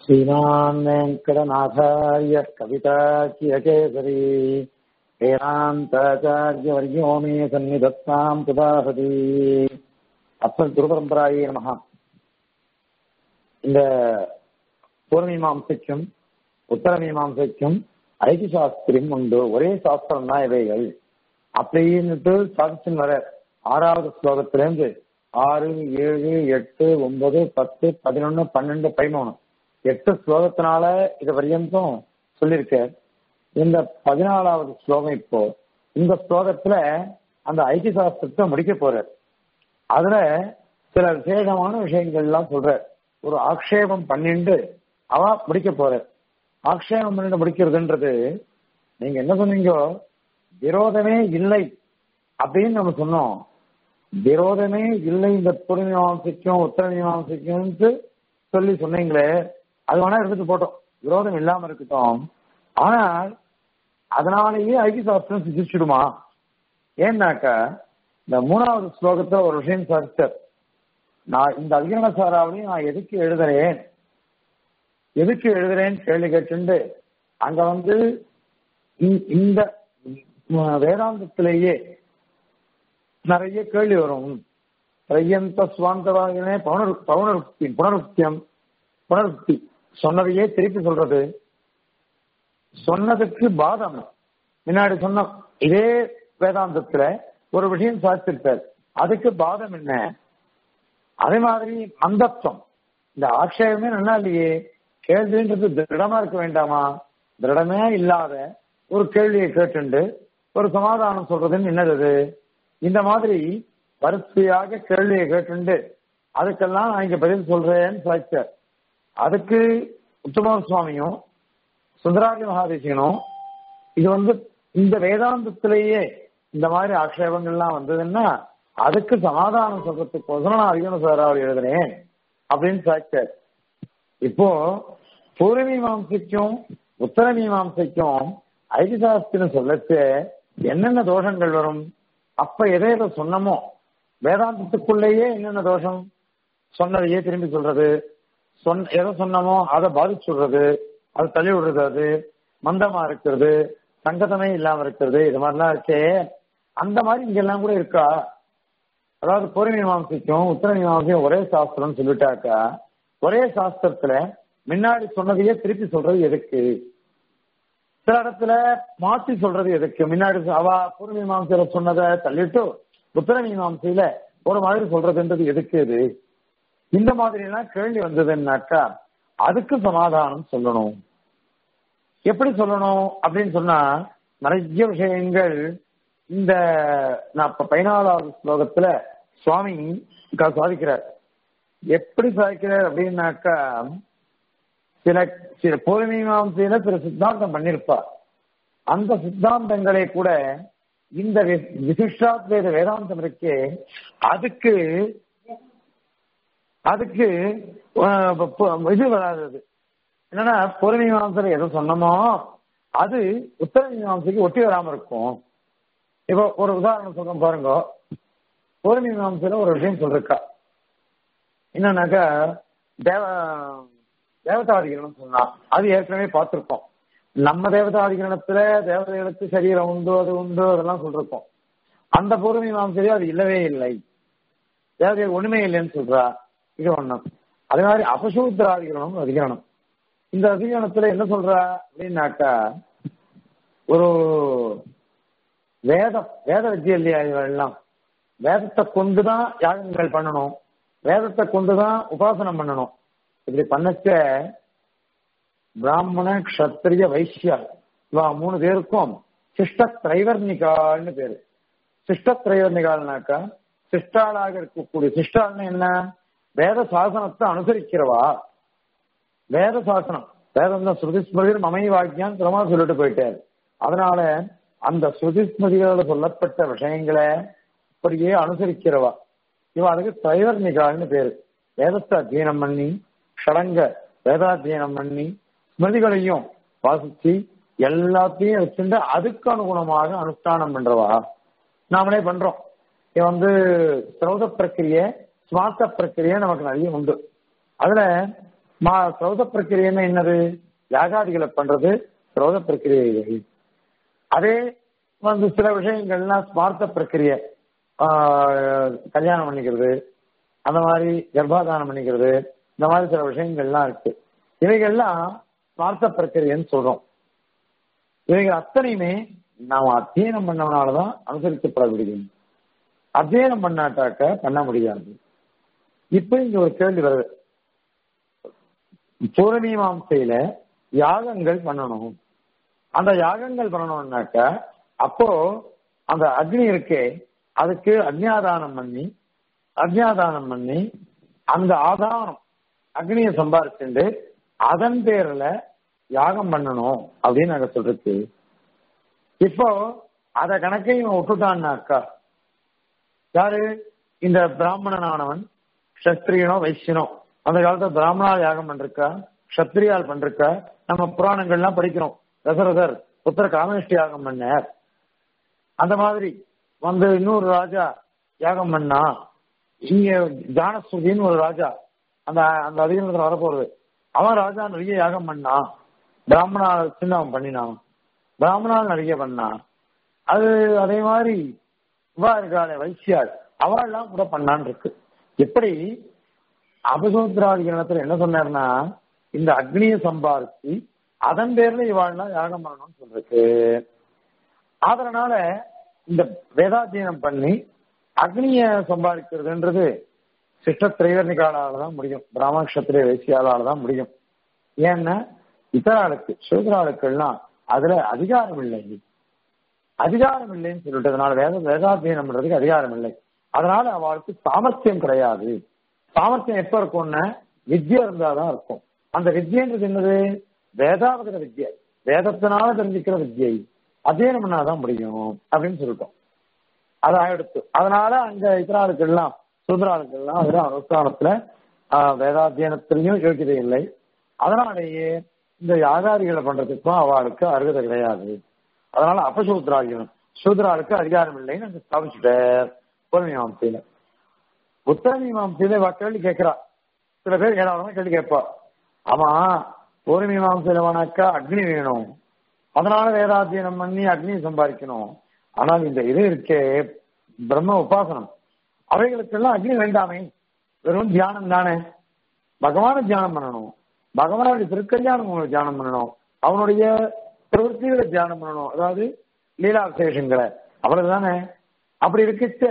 श्रीमान् वेङ्कटनाथार्य कविताचियकेसरी वेदान्ताचार्यवर्यो मे सन्निधत्ताम् तुदाहति அஸ்மத் குருபரம்பராயே நமகா இந்த பூர்வமீமாம்சைக்கும் உத்தர மீமாம்சைக்கும் ஐக்கிய சாஸ்திரம் உண்டு ஒரே சாஸ்திரம் தான் இவைகள் அப்படின்னுட்டு சாதிச்சுன்னு வர ஆறாவது ஸ்லோகத்திலேருந்து ஆறு ஏழு எட்டு ஒன்பது பத்து பதினொன்னு பன்னெண்டு பதிமூணு எட்டு ஸ்லோகத்தினால இது வரையந்தும் சொல்லியிருக்க இந்த பதினாலாவது ஸ்லோகம் இப்போ இந்த ஸ்லோகத்துல அந்த ஐக்கிய சாஸ்திரத்தை முடிக்க போறார் அதுல சில விசேஷமான விஷயங்கள் எல்லாம் சொல்ற ஒரு ஆக்ஷேபம் பண்ணிட்டு அவ முடிக்க போற ஆக்ஷேபம் பண்ணிட்டு முடிக்கிறதுன்றது நீங்க என்ன சொன்னீங்க விரோதமே இல்லை அப்படின்னு நம்ம சொன்னோம் விரோதமே இல்லை இந்த புறமீமாசைக்கும் உத்தர மீமாசைக்கும் சொல்லி சொன்னீங்களே அது வேணா எடுத்துட்டு போட்டோம் விரோதம் இல்லாம இருக்கட்டும் ஆனால் அதனாலேயே ஐக்கிய சாஸ்திரம் சிதிச்சிடுமா ஏன்னாக்கா இந்த மூணாவது ஸ்லோகத்துல ஒரு விஷயம் சாதிச்சார் நான் இந்த அதிகரண சாராவளையும் நான் எதுக்கு எழுதுறேன் எதுக்கு எழுதுறேன்னு கேள்வி கேட்டு அங்க வந்து இந்த வேதாந்தத்திலேயே நிறைய கேள்வி வரும் திரையந்த சுவாந்தவாகினே பவுனர் பவுனருக்தி புனருக்தியம் புனருக்தி சொன்னதையே திருப்பி சொல்றது சொன்னதுக்கு பாதம் முன்னாடி சொன்ன இதே வேதாந்தத்துல ஒரு விஷயம் சாதிச்சிருப்பார் அதுக்கு பாதம் என்ன அதே மாதிரி மந்தத்துவம் இந்த ஆட்சேபமே நல்லா இல்லையே கேள்வின்றது திருடமா இருக்க வேண்டாமா திருடமே இல்லாத ஒரு கேள்வியை கேட்டுண்டு ஒரு சமாதானம் சொல்றதுன்னு என்னது இந்த மாதிரி வரிசையாக கேள்வியை கேட்டுண்டு அதுக்கெல்லாம் நான் இங்க பதில் சொல்றேன்னு சாதிச்சார் அதுக்கு உத்தம சுவாமியும் சுந்தராஜி மகாதேசியனும் இது வந்து இந்த வேதாந்தத்திலேயே இந்த மாதிரி ஆக்ஷேபங்கள்லாம் வந்ததுன்னா அதுக்கு சமாதானம் சொல்றதுக்கோசரம் நான் அதிகம் சாராவில் எழுதுறேன் அப்படின்னு சாச்சார் இப்போ பூர்வ மீமாம்சைக்கும் உத்தர மீமாம்சைக்கும் ஐதிசாஸ்திரம் சொல்லச்சு என்னென்ன தோஷங்கள் வரும் அப்ப எதை எதை சொன்னமோ வேதாந்தத்துக்குள்ளேயே என்னென்ன தோஷம் சொன்னதையே திரும்பி சொல்றது சொன்ன எதை சொன்னமோ அதை பாதிச்சுடுறது அது தள்ளி விடுறது அது மந்தமா இருக்கிறது சங்கதமே இல்லாம இருக்கிறது இது மாதிரிலாம் இருக்கே அந்த மாதிரி இங்கெல்லாம் கூட இருக்கா அதாவது பூர்வ மீமாசைக்கும் உத்தர மீமாசைக்கும் ஒரே சாஸ்திரம் சொல்லிட்டாக்கா ஒரே சாஸ்திரத்துல முன்னாடி சொன்னதையே திருப்பி சொல்றது எதுக்கு சில இடத்துல மாத்தி சொல்றது எதுக்கு முன்னாடி அவ பூர்வ மீமாசையில சொன்னதை தள்ளிட்டு உத்தர மீமாசையில ஒரு மாதிரி சொல்றதுன்றது எதுக்கு இது இந்த மாதிரி எல்லாம் கேள்வி வந்ததுன்னாக்கா அதுக்கு சமாதானம் சொல்லணும் எப்படி சொல்லணும் அப்படின்னு சொன்னா நிறைய விஷயங்கள் இந்த நான் இப்ப பதினாலாவது ஸ்லோகத்துல சுவாமி சாதிக்கிறார் எப்படி சாதிக்கிறார் அப்படின்னாக்கா சில சில பூர்வீமாம்சையில சில சித்தாந்தம் பண்ணிருப்பார் அந்த சித்தாந்தங்களை கூட இந்த விசிஷ்டாத்வேத வேதாந்தம் இருக்கே அதுக்கு அதுக்கு இது வராது என்னன்னா பூர்வீமாம்சையில எதை சொன்னமோ அது உத்தர மீமாம்சைக்கு ஒட்டி வராம இருக்கும் இப்போ ஒரு உதாரணம் சொல்ற பாருங்க பூர்வீமாம்சையில ஒரு விஷயம் சொல்றா என்னன்னாக்கா தேவ தேவதாதிகரணம் சொன்னா அது ஏற்கனவே பார்த்திருக்கோம் நம்ம தேவதாதிகரணத்துல தேவதைகளுக்கு சரீரம் உண்டு அது உண்டு அதெல்லாம் சொல்லிருக்கோம் அந்த பூர்வீமாம்சையில அது இல்லவே இல்லை தேவதைகள் ஒண்ணுமே இல்லைன்னு சொல்றா இது ஒண்ணும் அதே மாதிரி அபசூத்திராதிகரணம் அதிகரணம் இந்த அதிகரணத்துல என்ன சொல்ற அப்படின்னாக்கா ஒரு வேதம் வேத வித்தியை இல்லையா எல்லாம் வேதத்தை கொண்டுதான் யாகங்கள் பண்ணணும் வேதத்தை கொண்டுதான் உபாசனம் பண்ணணும் இப்படி பண்ணச்ச பிராமண கஷத்திரிய வைசியா இவா மூணு பேருக்கும் சிஷ்ட திரைவர்ணிகால்னு பேரு சிஷ்ட திரைவர்ணிகால்னாக்கா சிஷ்டாளாக இருக்கக்கூடிய சிஷ்டாள்னு என்ன வேத சாசனத்தை அனுசரிக்கிறவா வேத சாசனம் வேதம் தான் ஸ்ருதி ஸ்மிருதி மமை வாக்கியம் திறமா சொல்லிட்டு போயிட்டாரு அதனால அந்த ஸ்ருதி ஸ்மிருதிகளில் சொல்லப்பட்ட விஷயங்களை அப்படியே அனுசரிக்கிறவா இவன் அதுக்கு திரைவர்ணிகால்னு பேரு வேதத்தை அத்தியனம் பண்ணி ஷடங்க வேதாத்தியனம் பண்ணி ஸ்மிருதிகளையும் வாசிச்சு எல்லாத்தையும் வச்சுட்டு அதுக்கு அனுகுணமாக அனுஷ்டானம் பண்றவா நாமளே பண்றோம் இது வந்து சிரௌத பிரக்கிரிய சுவாச பிரக்கிரிய நமக்கு நிறைய உண்டு அதுல மா சிரௌத பிரக்கிரியன்னா என்னது யாகாதிகளை பண்றது சிரௌத பிரக்கிரியை அதே வந்து சில விஷயங்கள்லாம் ஸ்மார்த்த பிரக்கிரிய ஆஹ், கல்யாணம் பண்ணிக்கிறது அந்த மாதிரி கர்ப்பாதானம் பண்ணிக்கிறது இந்த மாதிரி சில விஷயங்கள்லாம் இருக்கு இவைகள்லாம் ஸ்மார்த்த பிரக்கிரியன்னு சொல்றோம் இவைகள் அத்தனையுமே நாம் அத்தியனம் பண்ணவனாலதான் அனுசரிக்கப்பட முடியும் அத்தியனம் பண்ணாட்டாக்க பண்ண முடியாது இப்ப இங்க ஒரு கேள்வி வருது பூர்வமீமாசையில யாகங்கள் பண்ணணும் அந்த யாகங்கள் பண்ணணும்னாக்க அப்போ அந்த அக்னி இருக்கே அதுக்கு அக்னியாதானம் பண்ணி அக்னியாதானம் பண்ணி அந்த ஆதானம் அக்னியை சம்பாரிச்சுட்டு அதன் பேர்ல யாகம் பண்ணணும் அப்படின்னு நாங்க சொல்றது இப்போ அத கணக்கையும் விட்டுட்டான்னாக்கா யாரு இந்த பிராமணனானவன் கஷத்திரியனோ வைசியனோ அந்த காலத்துல பிராமணால் யாகம் பண்றக்கா கஷத்திரியால் பண்றக்கா நம்ம புராணங்கள்லாம் படிக்கிறோம் தசரதர் புத்திர காமேஷ்டி யாகம் பண்ணார் அந்த மாதிரி வந்து இன்னொரு ராஜா யாகம் பண்ணா இங்க ஜானஸ்ருதின்னு ஒரு ராஜா அந்த அந்த அதிகாரத்துல வரப்போறது அவன் ராஜா நிறைய யாகம் பண்ணான் பிராமணா சின்ன அவன் பண்ணினான் பிராமணால் நிறைய பண்ணான் அது அதே மாதிரி இவா இருக்காளே வைசியாள் அவள்லாம் கூட பண்ணான்னு இருக்கு எப்படி அபசோத்ராதிகரணத்துல என்ன சொன்னார்னா இந்த அக்னியை சம்பாரிச்சு அதன் பேர்ல இவாள்லாம் யாகம் பண்ணணும்னு சொல்றதுக்கு அதனால இந்த வேதாத்தியனம் பண்ணி அக்னிய சம்பாதிக்கிறதுன்றது சிஷ்ட திரைவர்ணிகாலால தான் முடியும் பிராமண கஷத்திரிய வைசியாலால தான் முடியும் ஏன்னா இதர ஆளுக்கு சூதராளுக்கெல்லாம் அதுல அதிகாரம் இல்லை அதிகாரம் இல்லைன்னு சொல்லிட்டதுனால வேத வேதாத்தியனம் பண்றதுக்கு அதிகாரம் இல்லை அதனால அவளுக்கு சாமர்த்தியம் கிடையாது சாமர்த்தியம் எப்ப இருக்கும்னா வித்யா இருந்தாதான் இருக்கும் அந்த வித்யன்றது என்னது வேதாவதர வித்யை வேதத்தினால தெரிஞ்சுக்கிற வித்யை அத்தியனம் பண்ணாதான் முடியும் அப்படின்னு சொல்லிட்டோம் அது ஆயிடுத்து அதனால அங்க இதராளுக்கெல்லாம் சூதராளுக்கெல்லாம் அதுல அனுஷ்டானத்துல ஆஹ், வேதாத்தியனத்திலையும் யோகியதை இல்லை அதனாலேயே இந்த யாகாரிகளை பண்றதுக்கும் அவளுக்கு அருகதை கிடையாது அதனால அபசூத்ராகியம் சூத்ராளுக்கு அதிகாரம் இல்லைன்னு அங்க ஸ்தாபிச்சுட்டார் பூர்வமீமாசையில உத்தர மீமாசையில இவ கேள்வி கேட்கிறா சில பேர் ஏதாவது கேள்வி கேட்பா ஆமா பூர்வமீமாசையில வேணாக்கா அக்னி வேணும் அதனால வேதாத்தியனம் பண்ணி அக்னியை சம்பாதிக்கணும் ஆனால் இந்த இது இருக்கே பிரம்ம உபாசனம் அவைகளுக்கெல்லாம் அக்னி வேண்டாமே வெறும் தியானம் தானே பகவான தியானம் பண்ணணும் பகவானுடைய திருக்கல்யாணம் உங்களுக்கு தியானம் பண்ணணும் அவனுடைய பிரவൃத்திகளை தியானம் பண்ணணும் அதாவது லீலா விசேஷங்களை அவ்வளவுதானே அப்படி இருக்கச்ச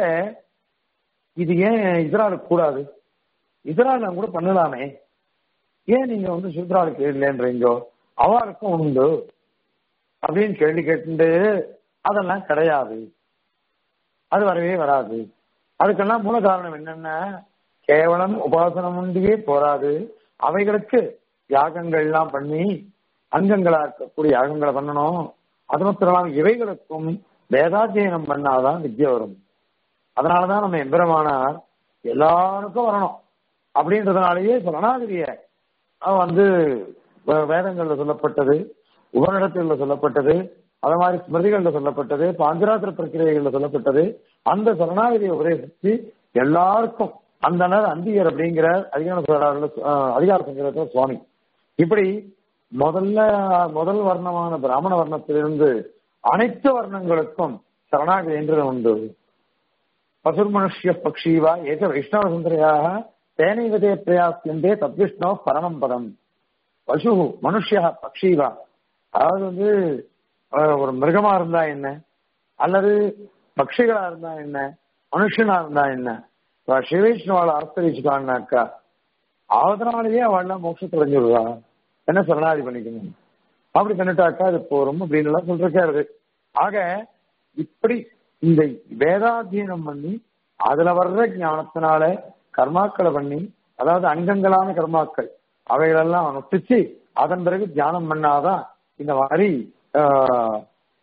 இது ஏன் இஸ்ராலுக்கு கூடாது இஸ்ரால் கூட பண்ணலாமே ஏன் நீங்க வந்து சுத்ராலுக்கு இல்லைன்றீங்கோ அவருக்கும் உண்டு அப்படின்னு கேள்வி கேட்டு அதெல்லாம் கிடையாது அது வரவே வராது அதுக்கெல்லாம் மூல காரணம் என்னன்னா கேவலம் உபாசனம் உண்டியே போராது அவைகளுக்கு யாகங்கள் எல்லாம் பண்ணி அங்கங்களா இருக்கக்கூடிய யாகங்களை பண்ணணும் அது மாத்திரம் இல்லாம இவைகளுக்கும் வேதாத்தியனம் பண்ணாதான் வித்யை வரும் அதனாலதான் நம்ம எம்பெருமானார் எல்லாருக்கும் வரணும் அப்படின்றதுனாலயே சரணாகதிய அவன் வந்து வே- வேதங்கள்ல சொல்லப்பட்டது உபநிடத்துல சொல்லப்பட்டது அது மாதிரி ஸ்மிருதிகள்ல சொல்லப்பட்டது பாஞ்சராத்திர பிரக்கிரியைகள்ல சொல்லப்பட்டது அந்த சரணாகதியை உபதேசித்து எல்லாருக்கும் அந்தனர் அந்தியர் அப்படிங்கிற அதிகார சொல்றாருல, அஹ், அதிகார சங்கரத்துல சுவாமி இப்படி முதல்ல முதல் வர்ணமான பிராமண வர்ணத்திலிருந்து அனைத்து வர்ணங்களுக்கும் சரணாகதி என்றது உண்டு பசுர்மனுஷ்ய பக்ஷீவா ஏக வைஷ்ணவ சுந்தரையாக தேனைவதே பிரயாசியந்தே தத்விஷ்ணோ பரமம் பதம் பசு மனுஷியா பக்ஷீவா அதாவது வந்து அஹ், ஒரு மிருகமா இருந்தா என்ன அல்லது பட்சிகளா இருந்தா என்ன மனுஷனா இருந்தா என்ன இப்ப சிவைஷ்ணவால அர்த்தரிச்சுக்கான்னாக்கா அதனாலேயே அவள்லாம் மோட்சத்தை அடைஞ்சிருவா என்ன சரணாதி பண்ணிக்கணும் அப்படி பண்ணிட்டாக்கா அது போறோம் அப்படின்னு எல்லாம் சொல்றாரு ஆக இப்படி இந்த வேதாத்தியனம் பண்ணி அதுல வர்ற ஞானத்தினால கர்மாக்களை பண்ணி அதாவது அங்கங்களான கர்மாக்கள் அவைகளெல்லாம் அனுஷ்டிச்சு அதன் பிறகு தியானம் பண்ணாதான் இந்த மாதிரி ஆஹ்,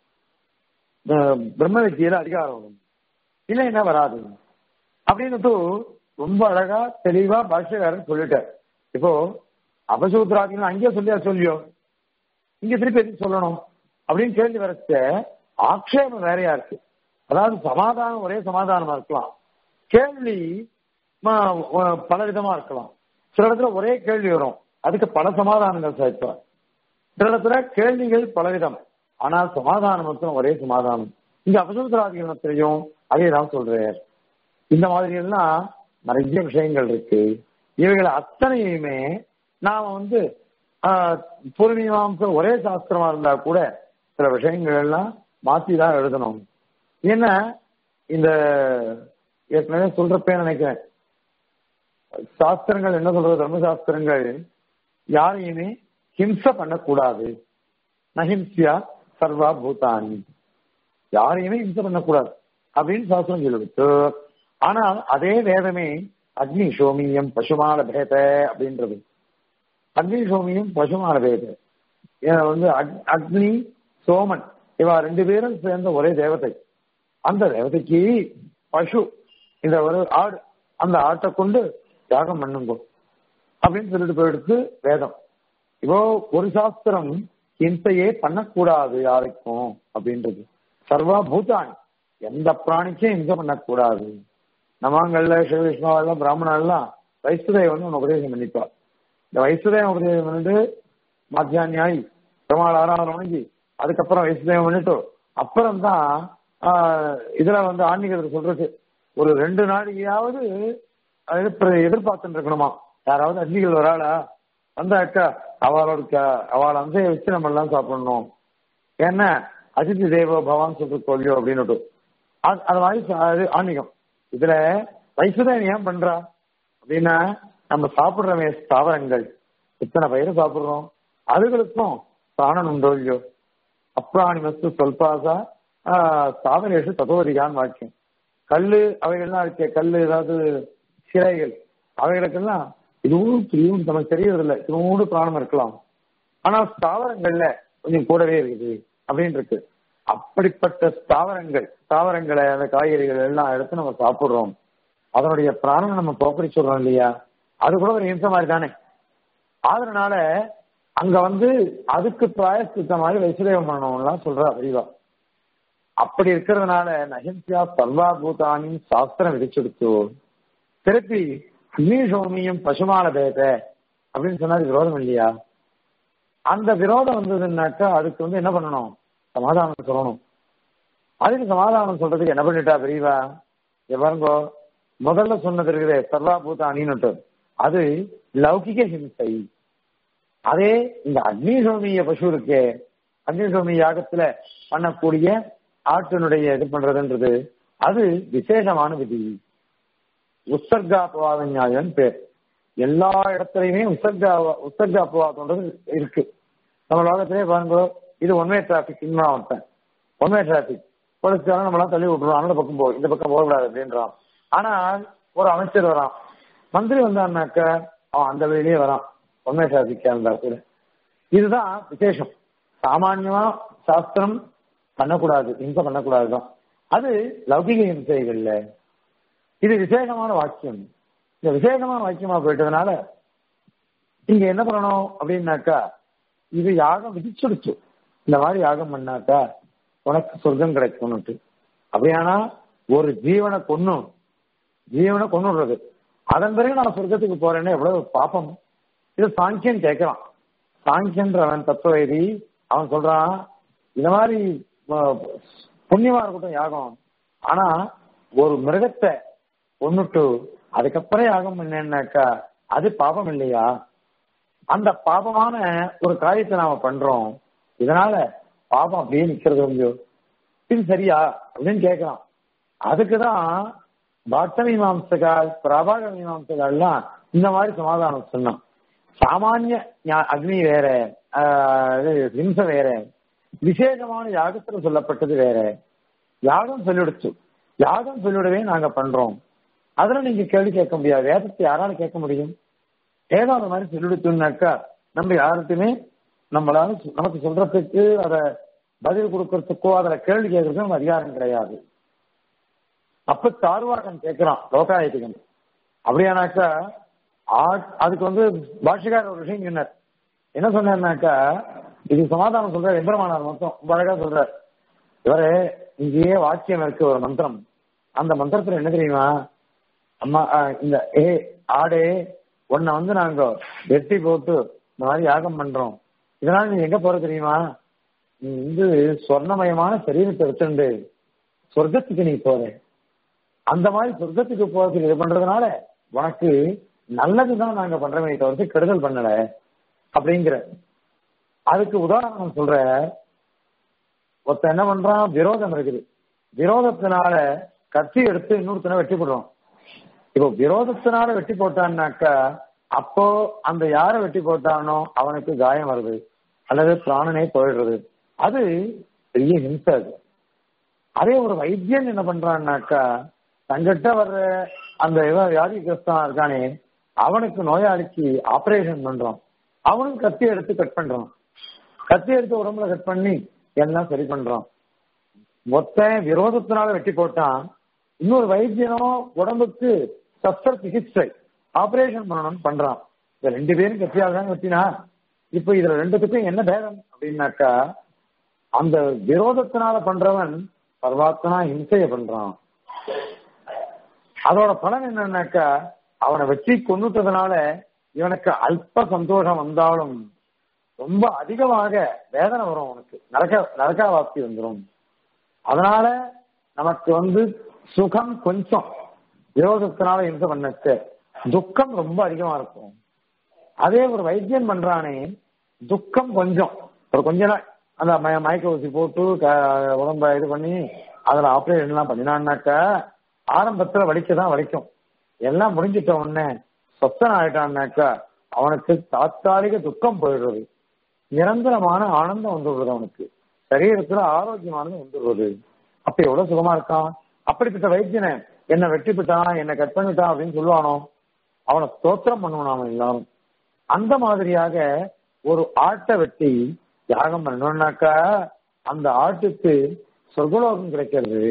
ஆஹ், பிரம்ம வித்தியில அதிகாரம் வரும் இல்லை என்ன வராது அப்படின்னு ரொம்ப அழகா தெளிவா பாஷ்யக்காரர் சொல்லிட்டார் இப்போ அபசூத்ராதிகள் அங்கேயே சொல்லியா சொல்லியோ இங்க திருப்பி எதுக்கு சொல்லணும் அப்படின்னு கேள்வி வரச்ச ஆக்ஷேபம் வேறையா இருக்கு அதாவது சமாதானம் ஒரே சமாதானமா இருக்கலாம் கேள்வி ம- வ- பல விதமா இருக்கலாம் சில இடத்துல ஒரே கேள்வி வரும் அதுக்கு பல சமாதானங்கள் சாய்ப்பார் சில இடத்துல கேள்விகள் பலவிதம் ஆனால் சமாதானம் மட்டும் ஒரே சமாதானம் இங்க அபசுத்தராதிகரணத்திலையும் அதே தான் சொல்றார் இந்த மாதிரி எல்லாம் நிறைய விஷயங்கள் இருக்கு இவைகளை அத்தனையுமே நாம வந்து பூர்வீமாம்சம் ஒரே சாஸ்திரமா இருந்தா கூட சில விஷயங்கள் எல்லாம் மாத்தி தான் எழுதணும் ஏன்னா இந்த ஏற்கனவே சொல்றப்பே நினைக்கிறேன் சாஸ்திரங்கள் என்ன சொல்றது தர்மசாஸ்திரங்கள் யாரையுமே ஹிம்சை பண்ணக்கூடாது நஹிம்சியா சர்வா பூதானி யாரையுமே ஹிம்சை பண்ணக்கூடாது அப்படின்னு சாஸ்திரம் சொல்லிவிட்டு ஆனால் அதே வேதமே அக்னி சோமியம் பசுமான பேத அப்படின்றது அக்னி சோமியம் பசுமான பேத வந்து அக்னி சோமன் இவா ரெண்டு பேரும் சேர்ந்த ஒரே தேவதை அந்த தேவதைக்கு பசு இந்த ஒரு ஆடு அந்த ஆட்டை கொண்டு யாகம் பண்ணுங்கோ அப்படின்னு சொல்லிட்டு போயிடுத்து வேதம் இப்போ ஒரு சாஸ்திரம் ஹிம்சையே பண்ணக்கூடாது யாருக்கும் அப்படின்றது சர்வா பூதானி எந்த பிராணிக்கும் ஹிம்சை பண்ணக்கூடாது நவாங்கள்ல சிவவிஷ்ணவாலாம் பிராமணாலாம் வைசுதேவன் ஒன்று உபதேசம் பண்ணிப்பா இந்த வைசுதேவன் உபதேசம் பண்ணிட்டு மத்தியானியாயி பெருமாள் ஆறாவது மணிக்கு அதுக்கப்புறம் வைசுதேவம் பண்ணிட்டு அப்புறம் தான் இதுல வந்து ஆன்மீகத்தில் சொல்றது ஒரு ரெண்டு நாளைக்காவது எதிர்பார்த்துட்டு இருக்கணுமா யாராவது அன்னிகள் வராளா அந்த அக்கா அவளோட அவள் அந்தைய வச்சு நம்ம எல்லாம் சாப்பிடணும் ஏன்னா அதிதி தேவ பவான் சொல்ற கொள்ளியோ அப்படின்னு அது மாதிரி ஆன்மீகம் இதுல வைசுதேவன் ஏன் பண்றா அப்படின்னா நம்ம சாப்பிடுறவே ஸ்தாவரங்கள் இத்தனை பயிரை சாப்பிடுறோம் அதுகளுக்கும் பிராணன் உண்டோ இல்லையோ அப்ராணி மஸ்து சொல்பாசா ஸ்தாவரேஷு ததோதிகான்னு வாக்கியம் கல்லு அவைகள்லாம் இருக்கே கல்லு ஏதாவது சிலைகள் அவைகளுக்கெல்லாம் இதுவும் இதுவும் நமக்கு தெரியறது இல்லை இதுவோடு பிராணம் இருக்கலாம் ஆனா ஸ்தாவரங்கள்ல கொஞ்சம் கூடவே இருக்குது அப்படின்னு இருக்கு அப்படிப்பட்ட ஸ்தாவரங்கள் ஸ்தாவரங்களை அந்த காய்கறிகள் எல்லாம் எடுத்து நம்ம சாப்பிடுறோம் அதனுடைய பிராணம் நம்ம போக்கடி சொல்றோம் இல்லையா அது கூட ஒரு இம்சம் மாதிரி தானே அதனால அங்க வந்து அதுக்கு பிராயசித்த மாதிரி வைசுதேவம் பண்ணணும்லாம் சொல்றா அறிவா அப்படி இருக்கிறதுனால நகிம்சியா சர்வாபூதானின் சாஸ்திரம் விதிச்செடுத்து திருப்பி அக்னிசோமியும் பசுமான பேத அப்படின்னு சொன்னா விரோதம் இல்லையா அந்த விரோதம் வந்ததுன்னாக்கா அதுக்கு வந்து என்ன பண்ணணும் சமாதானம் சொல்லணும் அதுக்கு சமாதானம் சொல்றதுக்கு என்ன பண்ணிட்டா பெரியவா எவ்வளங்கோ முதல்ல சொன்னது இருக்குதே சர்வாபூத அணின்னுட்டு அது லௌகிக ஹிம்சை அதே இந்த அக்னிசோமிய பசு இருக்கே அக்னிசோமி யாகத்துல பண்ணக்கூடிய ஆட்டினுடைய இது பண்றதுன்றது அது விசேஷமான விதி உற்சர்காபவாத நியாயம் பேர் எல்லா இடத்துலயுமே உற்சர்கா உற்சர்காபவாதம்ன்றது இருக்கு நம்ம லோகத்திலே பாருங்க இது ஒன்வே டிராபிக் நான் வந்தேன் ஒன்வே டிராபிக் போலீஸ்காரன் நம்மளாம் தள்ளி விட்டுருவோம் அந்த பக்கம் போ இந்த பக்கம் போகக்கூடாது அப்படின்றான் ஆனால் ஒரு அமைச்சர் வரான் மந்திரி வந்தான்னாக்க அவன் அந்த வழியிலேயே வரான் ஒன்வே டிராபிக்கா இருந்தா கூட இதுதான் விசேஷம் சாமான்யமா சாஸ்திரம் பண்ணக்கூடாது ஹிம்சை பண்ணக்கூடாதுதான் அது லௌகிக ஹிம்சைகள்ல இது விசேஷமான வாக்கியம் இந்த விசேஷமான வாக்கியமா போயிட்டதுனால இங்க என்ன பண்ணணும் அப்படின்னாக்கா இது யாகம் விதிச்சுடுச்சு இந்த மாதிரி யாகம் பண்ணாக்கா உனக்கு சொர்க்கம் கிடைக்கும்னுட்டு அப்படியானா ஒரு ஜீவனை கொன்னும் ஜீவனை கொண்டுடுறது அதன் பிறகு நான் சொர்க்கத்துக்கு போறேன்னு எவ்வளவு பாப்பம் இது சாங்கியன் கேட்கிறான் சாங்கியன்றவன் தத்துவவேதி அவன் சொல்றான் இந்த மாதிரி புண்ணியமா இருக்கட்டும் யாகம் ஆனா ஒரு மிருகத்தை கொன்னுட்டு அதுக்கப்புறம் யாகம் பண்ணேன்னாக்கா அது பாபம் இல்லையா அந்த பாபமான ஒரு காரியத்தை நாம பண்றோம் இதனால பாபம் அப்படியே நிக்கிறது இல்லையோ இது சரியா அப்படின்னு கேட்கலாம் அதுக்குதான் பக்த மீமாம்சகால் பிரபாக மீமாம்சகால்லாம் இந்த மாதிரி சமாதானம் சொன்னான் சாமானிய அக்னி வேற ஹிம்சை வேற விசேஷமான யாகத்துல சொல்லப்பட்டது வேற யாகம் சொல்லிடுச்சு யாகம் சொல்லிவிடவே நாங்க பண்றோம் அதுல நீங்க கேள்வி கேட்க முடியாது வேதத்தை யாரால கேட்க முடியும் ஏதோ அந்த மாதிரி சொல்லிடுச்சுன்னாக்கா நம்ம யாருக்குமே நம்மளால நமக்கு சொல்றதுக்கு அத பதில் கொடுக்கறதுக்கோ அதுல கேள்வி கேட்கறதுக்கு நம்ம அதிகாரம் கிடையாது அப்ப தார்வாகன் கேட்கிறான் லோகாயத்திகன் அப்படியானாக்கா அதுக்கு வந்து பாஷிகார் ஒரு விஷயம் சொன்னார் என்ன சொன்னார்னாக்கா இது சமாதானம் சொல்ற எம்பெருமானார் மொத்தம் ரொம்ப அழகா சொல்றார் இவரு இங்கேயே வாக்கியம் இருக்கு ஒரு மந்திரம் அந்த மந்திரத்துல என்ன தெரியுமா அம்மா இந்த ஏ ஆடே உன்னை வந்து நாங்க வெட்டி போட்டு இந்த மாதிரி யாகம் பண்றோம் இதனால நீ எங்க போற தெரியுமா நீ வந்து சொர்ணமயமான சரீரத்தை வச்சுண்டு சொர்க்கத்துக்கு நீ போற அந்த மாதிரி சொர்க்கத்துக்கு போறதுக்கு இது பண்றதுனால உனக்கு நல்லதுதான் நாங்க பண்றோமே தவிர்த்து கெடுதல் பண்ணல அப்படிங்கிற அதுக்கு உதாரணம் சொல்ற ஒருத்தன் என்ன பண்றான் விரோதம் இருக்குது விரோதத்தினால கத்தி எடுத்து இன்னொருத்தனை வெட்டி போடுறான் இப்போ விரோதத்தினால வெட்டி போட்டான்னாக்கா அப்போ அந்த யாரை வெட்டி போட்டானோ அவனுக்கு காயம் வருது அல்லது பிராணனே போயிடுறது அது பெரிய ஹிம்சை அது அதே ஒரு வைத்தியன் என்ன பண்றான்னாக்கா தங்கிட்ட வர்ற அந்த இவன் வியாதிகிரஸ்தான் இருக்கானே அவனுக்கு நோயாளிக்கு ஆபரேஷன் பண்றான் அவனும் கத்தி எடுத்து கட் பண்றான் கத்தி எடுத்து உடம்புல கட் பண்ணி எல்லாம் சரி பண்றான் மொத்த விரோதத்தினால வெட்டி போட்டான் இன்னொரு வைத்தியனோ உடம்புக்கு சஸ்திர சிகிச்சை ஆபரேஷன் பண்ணணும்னு பண்றான் இந்த ரெண்டு பேரும் கத்தியாக தான் வெட்டினா இப்ப இதுல ரெண்டுத்துக்கும் என்ன பேதம் அப்படின்னாக்கா அந்த விரோதத்தினால பண்றவன் பரமாத்மனா ஹிம்சைய பண்றான் அதோட பலன் என்னன்னாக்கா அவனை வெற்றி கொண்டுட்டதுனால இவனுக்கு அல்ப சந்தோஷம் வந்தாலும் ரொம்ப அதிகமாக வேதனை வரும் அவனுக்கு நரக நரகாவாப்தி வந்துடும் அதனால நமக்கு வந்து சுகம் கொஞ்சம் விரோதத்தினால இம்சை பண்ணச்சு துக்கம் ரொம்ப அதிகமா இருக்கும் அதே ஒரு வைத்தியம் பண்றானே துக்கம் கொஞ்சம் ஒரு கொஞ்ச நாள் அந்த மய- மயக்க ஊசி போட்டு க- உடம்ப இது பண்ணி அதுல ஆபரேஷன் எல்லாம் பண்ணினான்னாக்கா ஆரம்பத்துல வலிக்கதான் வலிக்கும் எல்லாம் முடிஞ்சிட்ட உடனே சொத்தன் ஆயிட்டான்னாக்கா அவனுக்கு தாத்காலிக துக்கம் போயிடுறது நிரந்தரமான ஆனந்தம் வந்துடுறது அவனுக்கு சரீரத்துல ஆரோக்கியமானது வந்துடுறது அப்ப எவ்வளவு சுகமா இருக்கான் அப்படிப்பட்ட வைத்தியனை என்ன வெட்டி விட்டான் என்ன கட் பண்ணிட்டான் அப்படின்னு சொல்லுவானோ அவனை ஸ்தோத்திரம் பண்ணுவான் அவன் எல்லாரும் அந்த மாதிரியாக ஒரு ஆட்டை வெட்டி யாகம் பண்ணணும்னாக்கா அந்த ஆட்டுக்கு சொர்க்கலோகம் கிடைக்கிறது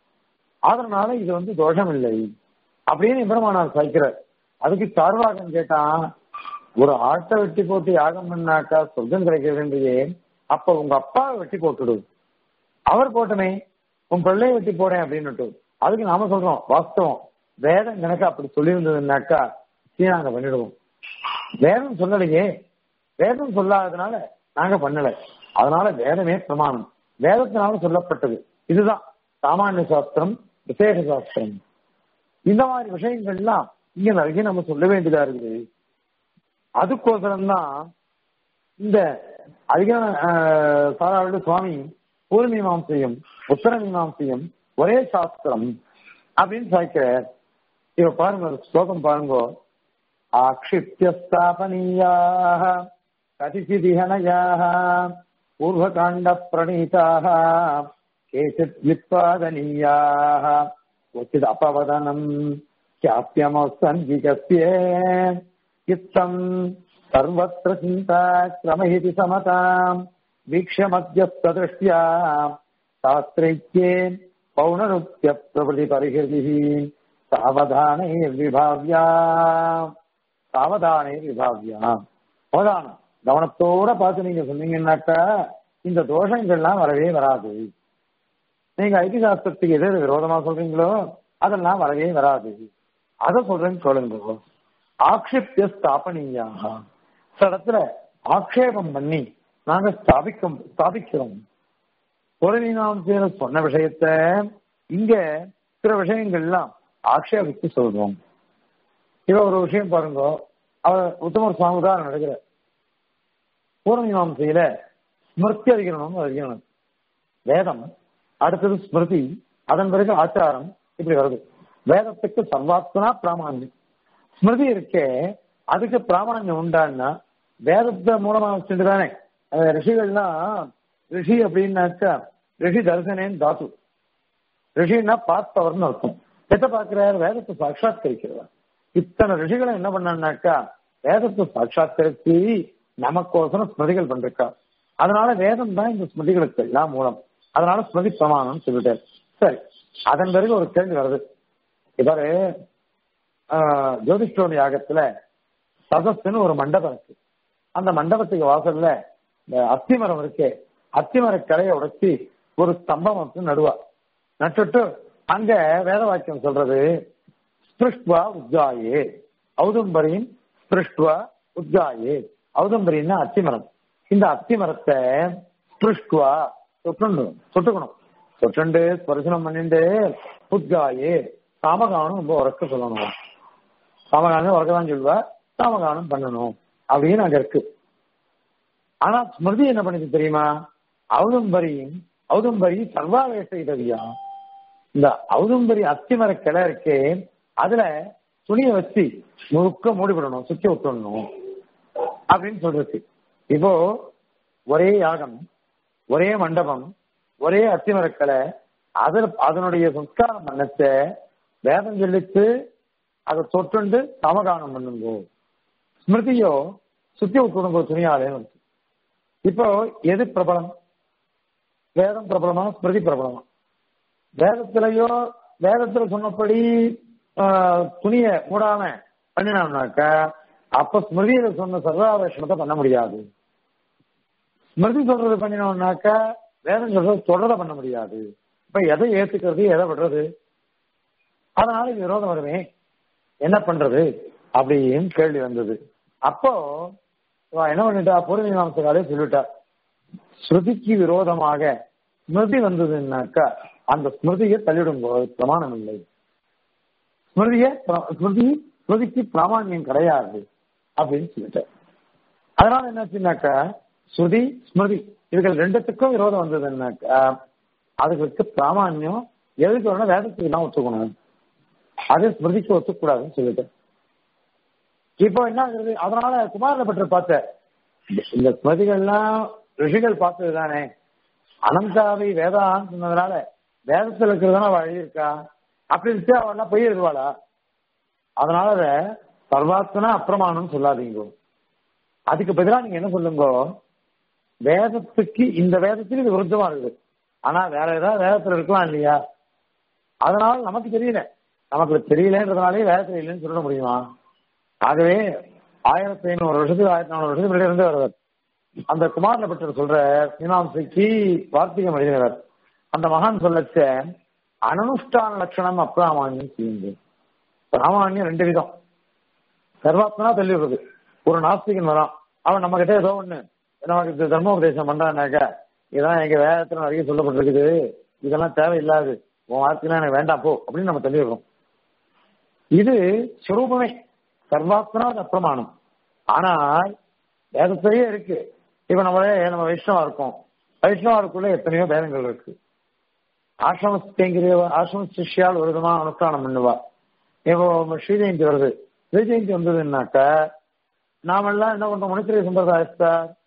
அதனால இது வந்து தோஷம் இல்லை அப்படின்னு எம்பெருமானார் சாய்க்கிறார் அதுக்கு சார்வாகம் கேட்டான் ஒரு ஆட்டை வெட்டி போட்டு யாகம் பண்ணாக்கா சொர்க்கம் கிடைக்கிறதுன்றையே அப்ப உங்க அப்பாவை வெட்டி போட்டுடு அவர் போட்டமே உன் பிள்ளையை வெட்டி போடேன் அப்படின்னுட்டு அதுக்கு நாம சொல்றோம் வாஸ்தவம் வேதம் எனக்கு அப்படி சொல்லியிருந்ததுன்னாக்கா நாங்க பண்ணிடுவோம் வேதம் சொல்லலையே வேதம் சொல்லாததுனால நாங்க பண்ணல அதனால வேதமே பிரமாணம் வேதத்தினால சொல்லப்பட்டது இதுதான் சாமானிய சாஸ்திரம் விசேஷ சாஸ்திரம் இந்த மாதிரி விஷயங்கள்லாம் இங்க நிறைய நம்ம சொல்ல வேண்டியதா இருக்குது அதுக்கோசரம் தான் இந்த அதிக சாராவிட சுவாமி பூர்வ மீமாம்சையும் உத்தர மீமாம்சையும் ஒரே சாஸ்திரம் அப்படின்னு சாய்க்கிறார் இவ பாருங்க ஒரு ஸ்லோகம் பாருங்க ஆக்ஷிப்திய ஸ்தாபனீயாக கதிசிதிஹனயாக பூர்வகாண்ட பிரணீதாக கேச்சித் வித்பாதனீயாக क्वचित् अपवदनम् चाप्यमसञ्जिकस्य इत्थम् सर्वत्र चिन्ता क्रमहिति समताम् वीक्ष्यमध्यस्तदृष्ट्या शास्त्रैक्ये पौनरुक्त्यप्रभृतिपरिहृतिः सावधानैर्विभाव्या சாவதானே அவதானம் கவனத்தோட பார்த்து நீங்க சொன்னீங்கன்னாக்கா இந்த தோஷங்கள்லாம் வரவே வராது நீங்க ஐடி சாஸ்திரத்துக்கு எது எது விரோதமா சொல்றீங்களோ அதெல்லாம் வரவே வராது அதை சொல்றேன்னு சொல்லுங்க ஆக்ஷிப்திய ஸ்தாபனீயாக சில இடத்துல ஆக்ஷேபம் பண்ணி நாங்க ஸ்தாபிக்கும் ஸ்தாபிக்கிறோம் பொருளீனாம்சேன சொன்ன விஷயத்த இங்க சில விஷயங்கள்லாம் ஆக்ஷேபித்து சொல்றோம் இவ ஒரு விஷயம் பாருங்க அவர் உத்தமர் சுவாமி தான் நடக்கிற பூர்வமீமாசையில ஸ்மிருதி அதிகரணம் அதிகரணம் வேதம் அடுத்தது ஸ்மிருதி அதன் பிறகு ஆச்சாரம் இப்படி வருது வேதத்துக்கு சர்வாத்மனா பிராமணியம் ஸ்மிருதி இருக்கே அதுக்கு பிராமணியம் உண்டான்னா வேதத்தை மூலமா வச்சுட்டு தானே அஹ் ரிஷிகள்லாம் ரிஷி அப்படின்னாக்கா ரிஷி தரிசனேன் தாத்து ரிஷின்னா பார்த்தவர்னு அர்த்தம் எதை பார்க்கிறார் வேதத்தை சாட்சாத்கரிக்கிறவர் இத்தனை ரிஷிகளை என்ன பண்ணான்னாக்கா வேதத்தை சாட்சாத்கரிச்சு நமக்கோசரம் ஸ்மிருதிகள் பண்றா அதனால வேதம் தான் இந்த ஸ்மிருதிகளுக்கு எல்லாம் மூலம் அதனால ஸ்மிருதி பிரமாணம் சொல்லிட்டார் சரி அதன் பிறகு ஒரு கேள்வி வருது இவரு ஜோதிஷ்டோனி யாகத்துல சதஸ்ன்னு ஒரு மண்டபம் இருக்கு அந்த மண்டபத்துக்கு வாசல்ல இந்த அத்திமரம் இருக்கே அத்திமர கலையை உடைச்சி ஒரு ஸ்தம்பம் வந்து நடுவா நட்டுட்டு அங்க வேத வாக்கியம் சொல்றது ஸ்பிருஷ்வா உஜ்ஜாயே ஔதும்பரின் ஸ்பிருஷ்டுவா உத்காயே ஔதம்பரின்னா அத்திமரம் இந்த அத்திமரத்தை ஸ்பிருஷ்டுவா தொட்டுண்டு தொட்டுக்கணும் தொட்டுண்டு ஸ்பர்சனம் பண்ணிட்டு உத்காயே சாமகானம் ரொம்ப உறக்க சொல்லணும் சாமகானம் உறக்க தான் சொல்லுவா சாமகானம் பண்ணணும் அப்படின்னு அங்க இருக்கு ஆனா ஸ்மிருதி என்ன பண்ணுது தெரியுமா ஔதம்பரியும் ஔதம்பரி சர்வாவேச இதவியா இந்த ஔதும்பரி அத்திமர கிளை இருக்கே அதுல துணியை வச்சு முழுக்க மூடிவிடணும் சுத்தி விட்டுடணும் அப்படின்னு சொல்றது இப்போ ஒரே யாகம் ஒரே மண்டபம் ஒரே அத்திமரக்கலை அதில் அதனுடைய சம்ஸ்காரம் பண்ணச்ச வேதம் சொல்லித்து அதை தொட்டுண்டு சமகானம் பண்ணுங்கோ ஸ்மிருதியோ சுத்தி விட்டுடுங்கோ துணியாலே இப்போ எது பிரபலம் வேதம் பிரபலமா ஸ்மிருதி பிரபலமா வேதத்திலேயோ வேதத்துல சொன்னபடி துணிய மூடாம பண்ணினோம்னாக்கா அப்ப ஸ்மிருதியில சொன்ன சர்வாவேஷணத்தை பண்ண முடியாது ஸ்மிருதி சொல்றது பண்ணினோம்னாக்கா வேதம் சொல்றது தொடர பண்ண முடியாது இப்ப எதை ஏத்துக்கிறது எதை விடுறது அதனால விரோதம் வருமே என்ன பண்றது அப்படின்னு கேள்வி வந்தது அப்போ என்ன பண்ணிட்டா பூர்வ மீமாசகாலே சொல்லிட்டா ஸ்ருதிக்கு விரோதமாக ஸ்மிருதி வந்ததுன்னாக்கா அந்த ஸ்மிருதியை தள்ளிடும் போது பிரமாணம் இல்லை ஸ்மிருதிய ஸ்மிருதி ஸ்மிருதிக்கு பிராமணியம் கிடையாது அப்படின்னு சொல்லிட்டார் அதனால என்னாச்சுன்னாக்கா ஸ்ருதி ஸ்மிருதி இதுகள் ரெண்டுத்துக்கும் விரோதம் வந்ததுன்னாக்கா அதுகளுக்கு பிராமணியம் எதுக்கு வேணா வேதத்துக்கு தான் ஒத்துக்கணும் அது ஸ்மிருதிக்கு ஒத்துக்கூடாதுன்னு சொல்லிட்டு இப்போ என்ன ஆகுது அதனால குமாரனை பற்றி பார்த்த இந்த ஸ்மிருதிகள்லாம் ரிஷிகள் பார்த்தது தானே அனந்தாவை வேதான்னு சொன்னதுனால வேதத்தில் இருக்கிறதான அவள் எழுதியிருக்கா அப்படின்னு அவள்லாம் பொய் எழுதுவாளா அதனால அதை சர்வாத்மனா அப்பிரமாணம் சொல்லாதீங்க அதுக்கு பதிலாக நீங்க என்ன சொல்லுங்க வேதத்துக்கு இந்த வேதத்துக்கு இது விருத்தமா இருக்குது ஆனா வேற ஏதாவது வேதத்துல இருக்கலாம் இல்லையா அதனால நமக்கு தெரியல நமக்கு தெரியலன்றதுனாலே வேதத்துல இல்லைன்னு சொல்ல முடியுமா ஆகவே ஆயிரத்தி ஐநூறு வருஷத்துக்கு ஆயிரத்தி நானூறு வருஷத்துக்கு இருந்து வருவார் அந்த குமாரன பட்டர் சொல்ற மீனாம்சைக்கு வார்த்திகம் எழுதினவர் அந்த மகான் சொல்லச்ச அனனுஷ்டான லட்சணம் அப்பிராமான்யம் செய்யுங்க பிராமான்யம் ரெண்டு விதம் சர்வாத்மனா சொல்லிடுறது ஒரு நாஸ்திகன் வரான் அவன் நம்ம கிட்ட ஏதோ ஒண்ணு நமக்கு தர்மோபதேசம் பண்றான்னாக்கா இதெல்லாம் எங்க வேதத்துல நிறைய சொல்லப்பட்டிருக்குது இதெல்லாம் தேவையில்லாது உன் வார்த்தைலாம் எனக்கு வேண்டாம் போ அப்படின்னு நம்ம சொல்லிடுறோம் இது சுரூபமே சர்வாத்மனா அது அப்பிரமாணம் ஆனால் வேதத்திலேயே இருக்கு இப்ப நம்மளே நம்ம வைஷ்ணவா இருக்கோம் வைஷ்ணவாருக்குள்ள எத்தனையோ பேதங்கள் இருக்கு ஆசிரமஸ்தேங்கிற ஆசிரம சிஷ்யால் ஒரு விதமா அனுஷ்டானம் பண்ணுவா இப்போ ஸ்ரீ ஜெயந்தி வருது ஸ்ரீ ஜெயந்தி வந்ததுன்னாக்கா நாமெல்லாம் என்ன பண்றோம் மனுத்திரை சம்பிரதாயத்தை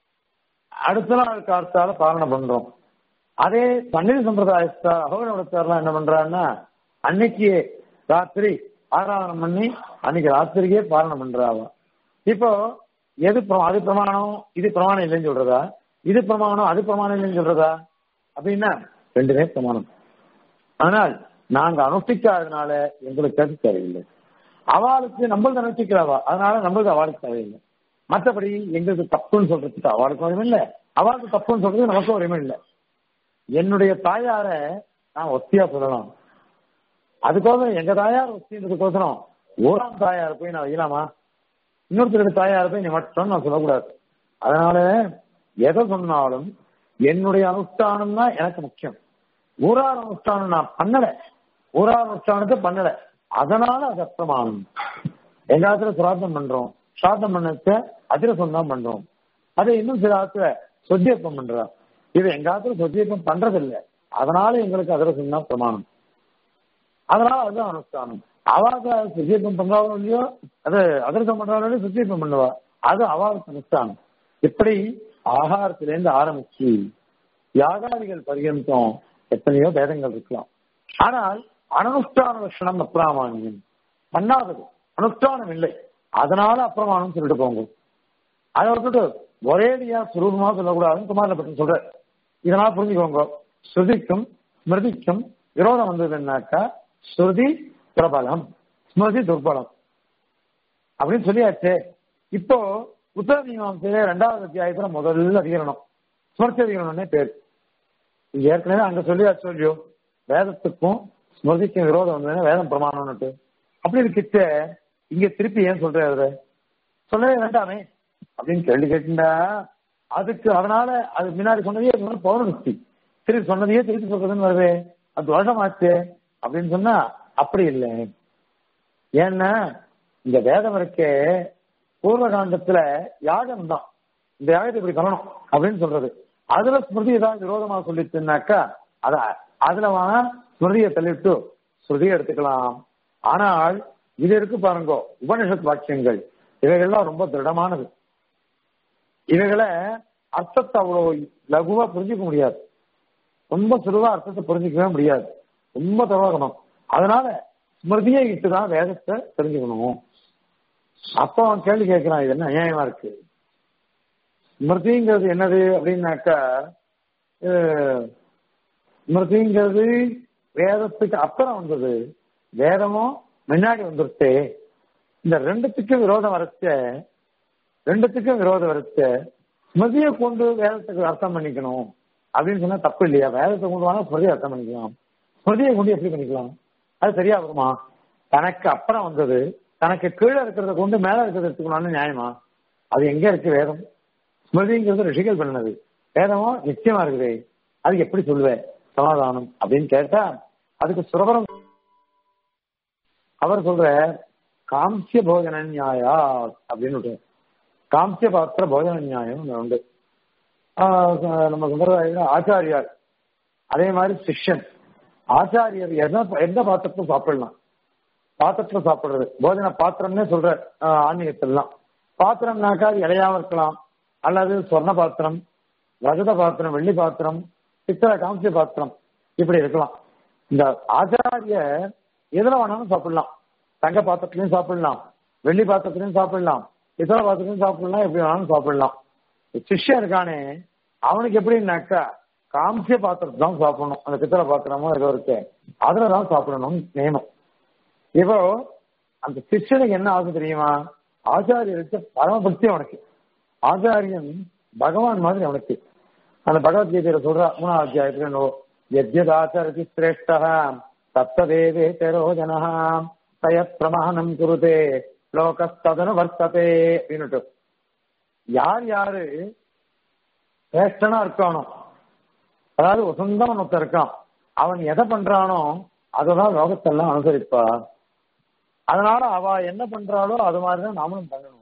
அடுத்த நாள் காலத்தால பாலனை பண்றோம் அதே பன்னீர் சம்பிரதாயத்தா அகோகணத்தாரெல்லாம் என்ன பண்றாங்கன்னா அன்னைக்கு ராத்திரி ஆராதனம் பண்ணி அன்னைக்கு ராத்திரிக்கே பாலனை பண்றாங்க இப்போ எது அது பிரமாணம் இது பிரமாணம் இல்லைன்னு சொல்றதா இது பிரமாணம் அது பிரமாணம் இல்லைன்னு சொல்றதா அப்படின்னா ரெண்டுமே பிரமாணம் ஆனால் நாங்க அனுஷ்டிக்காதனால எங்களுக்கு அது தேவையில்லை அவளுக்கு நம்மளுக்கு அனுஷ்டிக்கிறாவா அதனால நம்மளுக்கு அவளுக்கு தேவையில்லை மற்றபடி எங்களுக்கு தப்புன்னு சொல்றதுக்கு அவளுக்கு உரிமை இல்லை அவளுக்கு தப்புன்னு சொல்றது நமக்கும் உரிமை இல்லை என்னுடைய தாயார நான் ஒத்தியா சொல்லலாம் அதுக்கோசரம் எங்க தாயார் ஒத்தின்றதுக்கோசரம் ஓராம் தாயார் போய் நான் வைக்கலாமா இன்னொருத்தருக்கு தாயார் போய் நீ மட்டும் நான் சொல்லக்கூடாது அதனால எதை சொன்னாலும் என்னுடைய அனுஷ்டானம் தான் எனக்கு முக்கியம் ஊரார் அனுஷ்டானம் நான் பண்ணல ஊரார் அனுஷ்டானத்தை பண்ணல அதனால அது அப்பிரமாணம் எங்க ஆத்துல சிராத்தம் பண்றோம் சிராத்தம் பண்ணச்ச அதிரசம் தான் பண்றோம் அதை இன்னும் சில ஆத்துல சொத்தியப்பம் பண்றா இது எங்க ஆத்துல சொத்தியப்பம் பண்றதில்லை அதனால எங்களுக்கு அதிரசம் தான் பிரமாணம் அதனால அது அனுஷ்டானம் அவாக சுத்தியப்பம் பண்றாவோ இல்லையோ அது அதிரசம் பண்றாலும் சுத்தியப்பம் பண்ணுவா அது அவாவுக்கு அனுஷ்டானம் இப்படி ஆகாரத்திலேருந்து ஆரம்பிச்சு யாகாதிகள் பரியந்தம் எத்தனையோ பேதங்கள் இருக்கலாம் ஆனால் அனுஷ்டான லட்சணம் அப்பிராமானியம் பண்ணாதது அனுஷ்டானம் இல்லை அதனால அப்பிரமாணம் சொல்லிட்டு போங்க அதை விட்டுட்டு ஒரேடியா சுரூபமா சொல்லக்கூடாதுன்னு குமாரில் பற்றி சொல்ற இதனால புரிஞ்சுக்கோங்க ஸ்ருதிக்கும் ஸ்மிருதிக்கும் விரோதம் வந்ததுன்னாக்கா ஸ்ருதி பிரபலம் ஸ்மிருதி துர்பலம் அப்படின்னு சொல்லியாச்சு இப்போ உத்தர மீமாசையில ரெண்டாவது அத்தியாயத்துல முதல்ல அதிகரணம் ஸ்மிருதி அதிகரணம்னே பேர் ஏற்கனவே அங்க சொல்லியாச்சு சொல்லியோ வேதத்துக்கும் ஸ்மிருதிக்கும் விரோதம் வந்ததுன்னா வேதம் பிரமாணம்னுட்டு அப்படி இருக்கிட்ட இங்க திருப்பி ஏன் சொல்றாரு சொல்லவே வேண்டாமே அப்படின்னு கேள்வி கேட்டுண்டா அதுக்கு அதனால அது முன்னாடி சொன்னதையே இது பௌர்ணமிஸ்தி திருப்பி சொன்னதையே திருப்பி சொல்றதுன்னு வருது அது தோஷமாச்சு அப்படின்னு சொன்னா அப்படி இல்லை ஏன்னா இந்த வேதம் இருக்கே பூர்வ காண்டத்துல யாகம் தான் இந்த யாகத்தை இப்படி பண்ணணும் அப்படின்னு சொல்றது அதுல ஸ்மிருதி ஏதாவது விரோதமா சொல்லிச்சுனாக்கா அத அதுல வேணா ஸ்மிருதியை தள்ளிவிட்டு ஸ்ருதியை எடுத்துக்கலாம் ஆனால் இது இருக்கு பாருங்க உபனிஷத் வாக்கியங்கள் இவைகள்லாம் ரொம்ப திருடமானது இவைகளை அர்த்தத்தை அவ்வளவு லகுவா புரிஞ்சுக்க முடியாது ரொம்ப சுருவா அர்த்தத்தை புரிஞ்சுக்கவே முடியாது ரொம்ப துரோகணும் அதனால ஸ்மிருதியை இட்டுதான் வேதத்தை தெரிஞ்சுக்கணும் அப்போ அவன் கேள்வி கேட்கிறான் இது என்ன நியாயமா இருக்கு ஸ்மிருதிங்கிறது என்னது அப்படின்னாக்கா ஸ்மிருதிங்கிறது வேதத்துக்கு அப்புறம் வந்தது வேதமும் முன்னாடி வந்துருச்சு இந்த ரெண்டுத்துக்கும் விரோதம் வரச்ச ரெண்டுத்துக்கும் விரோதம் வரச்ச ஸ்மிருதியை கொண்டு வேதத்துக்கு அர்த்தம் பண்ணிக்கணும் அப்படின்னு சொன்னா தப்பு இல்லையா வேதத்தை கொண்டு வாங்க ஸ்மிருதியை அர்த்தம் பண்ணிக்கலாம் ஸ்மிருதியை கொண்டு எப்படி பண்ணிக்கலாம் அது சரியா வருமா தனக்கு அப்புறம் வந்தது தனக்கு கீழே இருக்கிறத கொண்டு மேல இருக்கிறத எடுத்துக்கணும்னு நியாயமா அது எங்க இருக்கு வேதம் ஸ்மிருதிங்கிறது ரிஷிகள் பண்ணது வேதமும் நிச்சயமா இருக்குது அது எப்படி சொல்லுவேன் சமாதானம் அப்படின்னு கேட்டா அதுக்கு சுரபரம் அவர் சொல்ற காம்சிய போஜன நியாயா அப்படின்னு காம்சிய பாத்திர போஜன நியாயம் உண்டு நம்ம சம்பிரதாய ஆச்சாரியார் அதே மாதிரி சிஷ்யன் ஆச்சாரியர் எந்த எந்த பாத்திரத்தையும் சாப்பிடலாம் பாத்திரத்துல சாப்பிடுறது போஜன பாத்திரம்னே சொல்ற ஆன்மீகத்திலாம் பாத்திரம்னாக்கா அது இலையாம இருக்கலாம் அல்லது சொர்ண பாத்திரம் ரஜத பாத்திரம் வெள்ளி பாத்திரம் பித்தளை காமிச்ச பாத்திரம் இப்படி இருக்கலாம் இந்த ஆச்சாரிய எதுல வேணாலும் சாப்பிடலாம் தங்க பாத்திரத்திலையும் சாப்பிடலாம் வெள்ளி பாத்திரத்திலையும் சாப்பிடலாம் பித்தளை பாத்திரத்திலையும் சாப்பிடலாம் எப்படி வேணாலும் சாப்பிடலாம் சிஷ்யன் இருக்கானே அவனுக்கு எப்படின்னாக்கா காமிச்ச பாத்திரத்தை தான் சாப்பிடணும் அந்த பித்தளை பாத்திரமோ ஏதோ இருக்கு அதுல தான் சாப்பிடணும் நியமம் இப்போ அந்த சிஷ்யனுக்கு என்ன ஆகுது தெரியுமா ஆச்சாரியருக்கு பரமபக்தி அவனுக்கு ஆச்சாரியன் பகவான் மாதிரி அவனுக்கு அந்த பகவத்கீதையில சொல்ற மூணாவது அத்தியாயத்துல எத்யதாச்சாரதி சிரேஷ்டா தத்ததேவே தெரோஜனா தயத் பிரமாணம் குருதே லோகஸ்ததனு வர்த்ததே அப்படின்னுட்டு யார் யாரு சிரேஷ்டனா இருக்கானோ அதாவது சொந்தம் ஒருத்தர் இருக்கான் அவன் எதை பண்றானோ அததான் லோகத்தெல்லாம் அனுசரிப்பா அதனால அவ என்ன பண்றாளோ அது மாதிரிதான் நாமளும் பண்ணணும்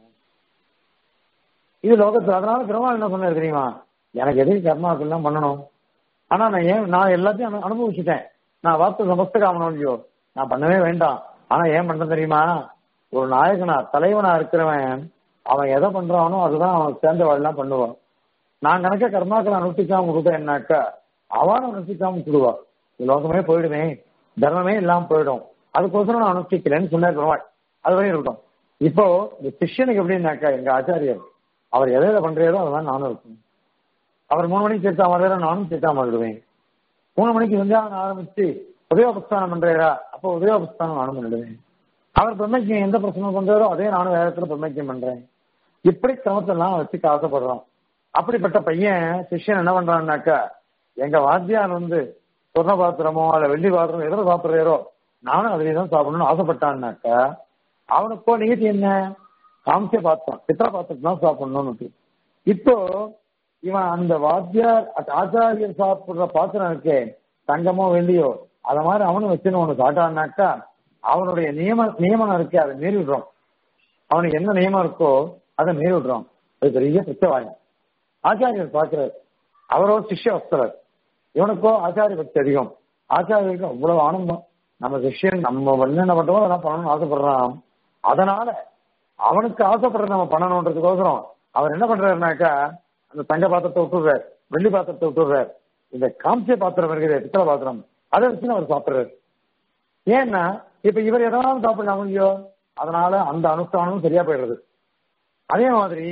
இது லோகத்துல அதனால பெருமாள் என்ன சொன்னாரு தெரியுமா எனக்கு எதுக்கு கர்மாக்கெல்லாம் பண்ணணும் ஆனா நான் ஏன் நான் எல்லாத்தையும் அனுபவிச்சுட்டேன் நான் வார்த்தை சமஸ்த காமனம் இல்லையோ நான் பண்ணவே வேண்டாம் ஆனா ஏன் பண்றேன் தெரியுமா ஒரு நாயகனா தலைவனா இருக்கிறவன் அவன் எதை பண்றானோ அதுதான் அவன் சேர்ந்தவாள்லாம் பண்ணுவான் நான் கணக்க கர்மாக்களை அனுஷ்டிக்காம கொடுத்தேன் என்னாக்கா அவனும் அனுஷ்டிக்காம கொடுவா லோகமே போயிடுமே தர்மமே இல்லாம போயிடும் அதுக்கோசரம் நான் அனுஷ்டிக்கலன்னு சொன்னார் பெருமாள் அது வரையும் இருக்கட்டும் இப்போ இந்த சிஷ்யனுக்கு எப்படின்னாக்கா எங்க ஆச்சாரியர் அவர் எதை பண்றாரோ அதுதான் நானும் இருக்கணும் அவர் மூணு மணிக்கு சேர்த்தா வருவாரா நானும் சேர்த்தா வருவேன் மூணு மணிக்கு சந்தியாவனம் ஆரம்பிச்சு உதயோபஸ்தானம் பண்றாரா அப்போ உதயோபஸ்தானம் நானும் பண்ணிடுவேன் அவர் பிரம்மக்கியம் எந்த பிரச்சனை பண்றாரோ அதே நானும் வேதத்துல பிரம்மக்கியம் பண்றேன் இப்படி கிரமத்தெல்லாம் வச்சுக்க ஆசைப்படுறோம் அப்படிப்பட்ட பையன் சிஷ்யன் என்ன பண்றான்னாக்கா எங்க வாத்தியார் வந்து சொர்ண பாத்திரமோ அல்ல வெள்ளி பாத்திரமோ எதிர சாப்பிடுறாரோ நானும் அதுலயே தான் சாப்பிடணும்னு ஆசைப்பட்டான்னாக்கா அவனுக்கோ நிகழ்ச்சி என்ன காமிச்ச பாத்திரம் பித்தளை பாத்திரத்தை தான் சாப்பிடணும்னு இப்போ இவன் அந்த வாத்தியார் ஆச்சாரியர் சாப்பிடுற பாத்திரம் இருக்கே தங்கமோ வெள்ளியோ அத மாதிரி அவனும் வச்சுன்னு ஒண்ணு காட்டான்னாக்கா அவனுடைய நியம நியமனம் இருக்கே அதை மீறி விடுறோம் அவனுக்கு என்ன நியமம் இருக்கோ அதை மீறி விடுறோம் அது பெரிய பிச்சவாயம் ஆச்சாரியர் பார்க்கிறார் அவரோ சிஷ்ய வஸ்தரர் இவனுக்கோ ஆச்சாரிய பக்தி அதிகம் ஆச்சாரியருக்கு அவ்வளவு ஆனந்தம் நம்ம சிஷ்யன் நம்ம என்ன பண்றோமோ அதெல்லாம் பண்ணணும்னு ஆசைப்படுறான் அதனால அவனுக்கு ஆசைப்படுற நம்ம பண்ணணுன்றதுக்கோசரம் அவர் என்ன பண்றாருனாக்கா அந்த தங்க பாத்திரத்தை விட்டுடுறார் வெள்ளி பாத்திரத்தை விட்டுடுறார் இந்த காமிச்ச பாத்திரம் இருக்குது பித்தளை பாத்திரம் அதை வச்சு அவர் சாப்பிடுறாரு ஏன்னா இப்ப இவர் எதாவது சாப்பிடலாம் இல்லையோ அதனால அந்த அனுஷ்டானமும் சரியா போயிடுறது அதே மாதிரி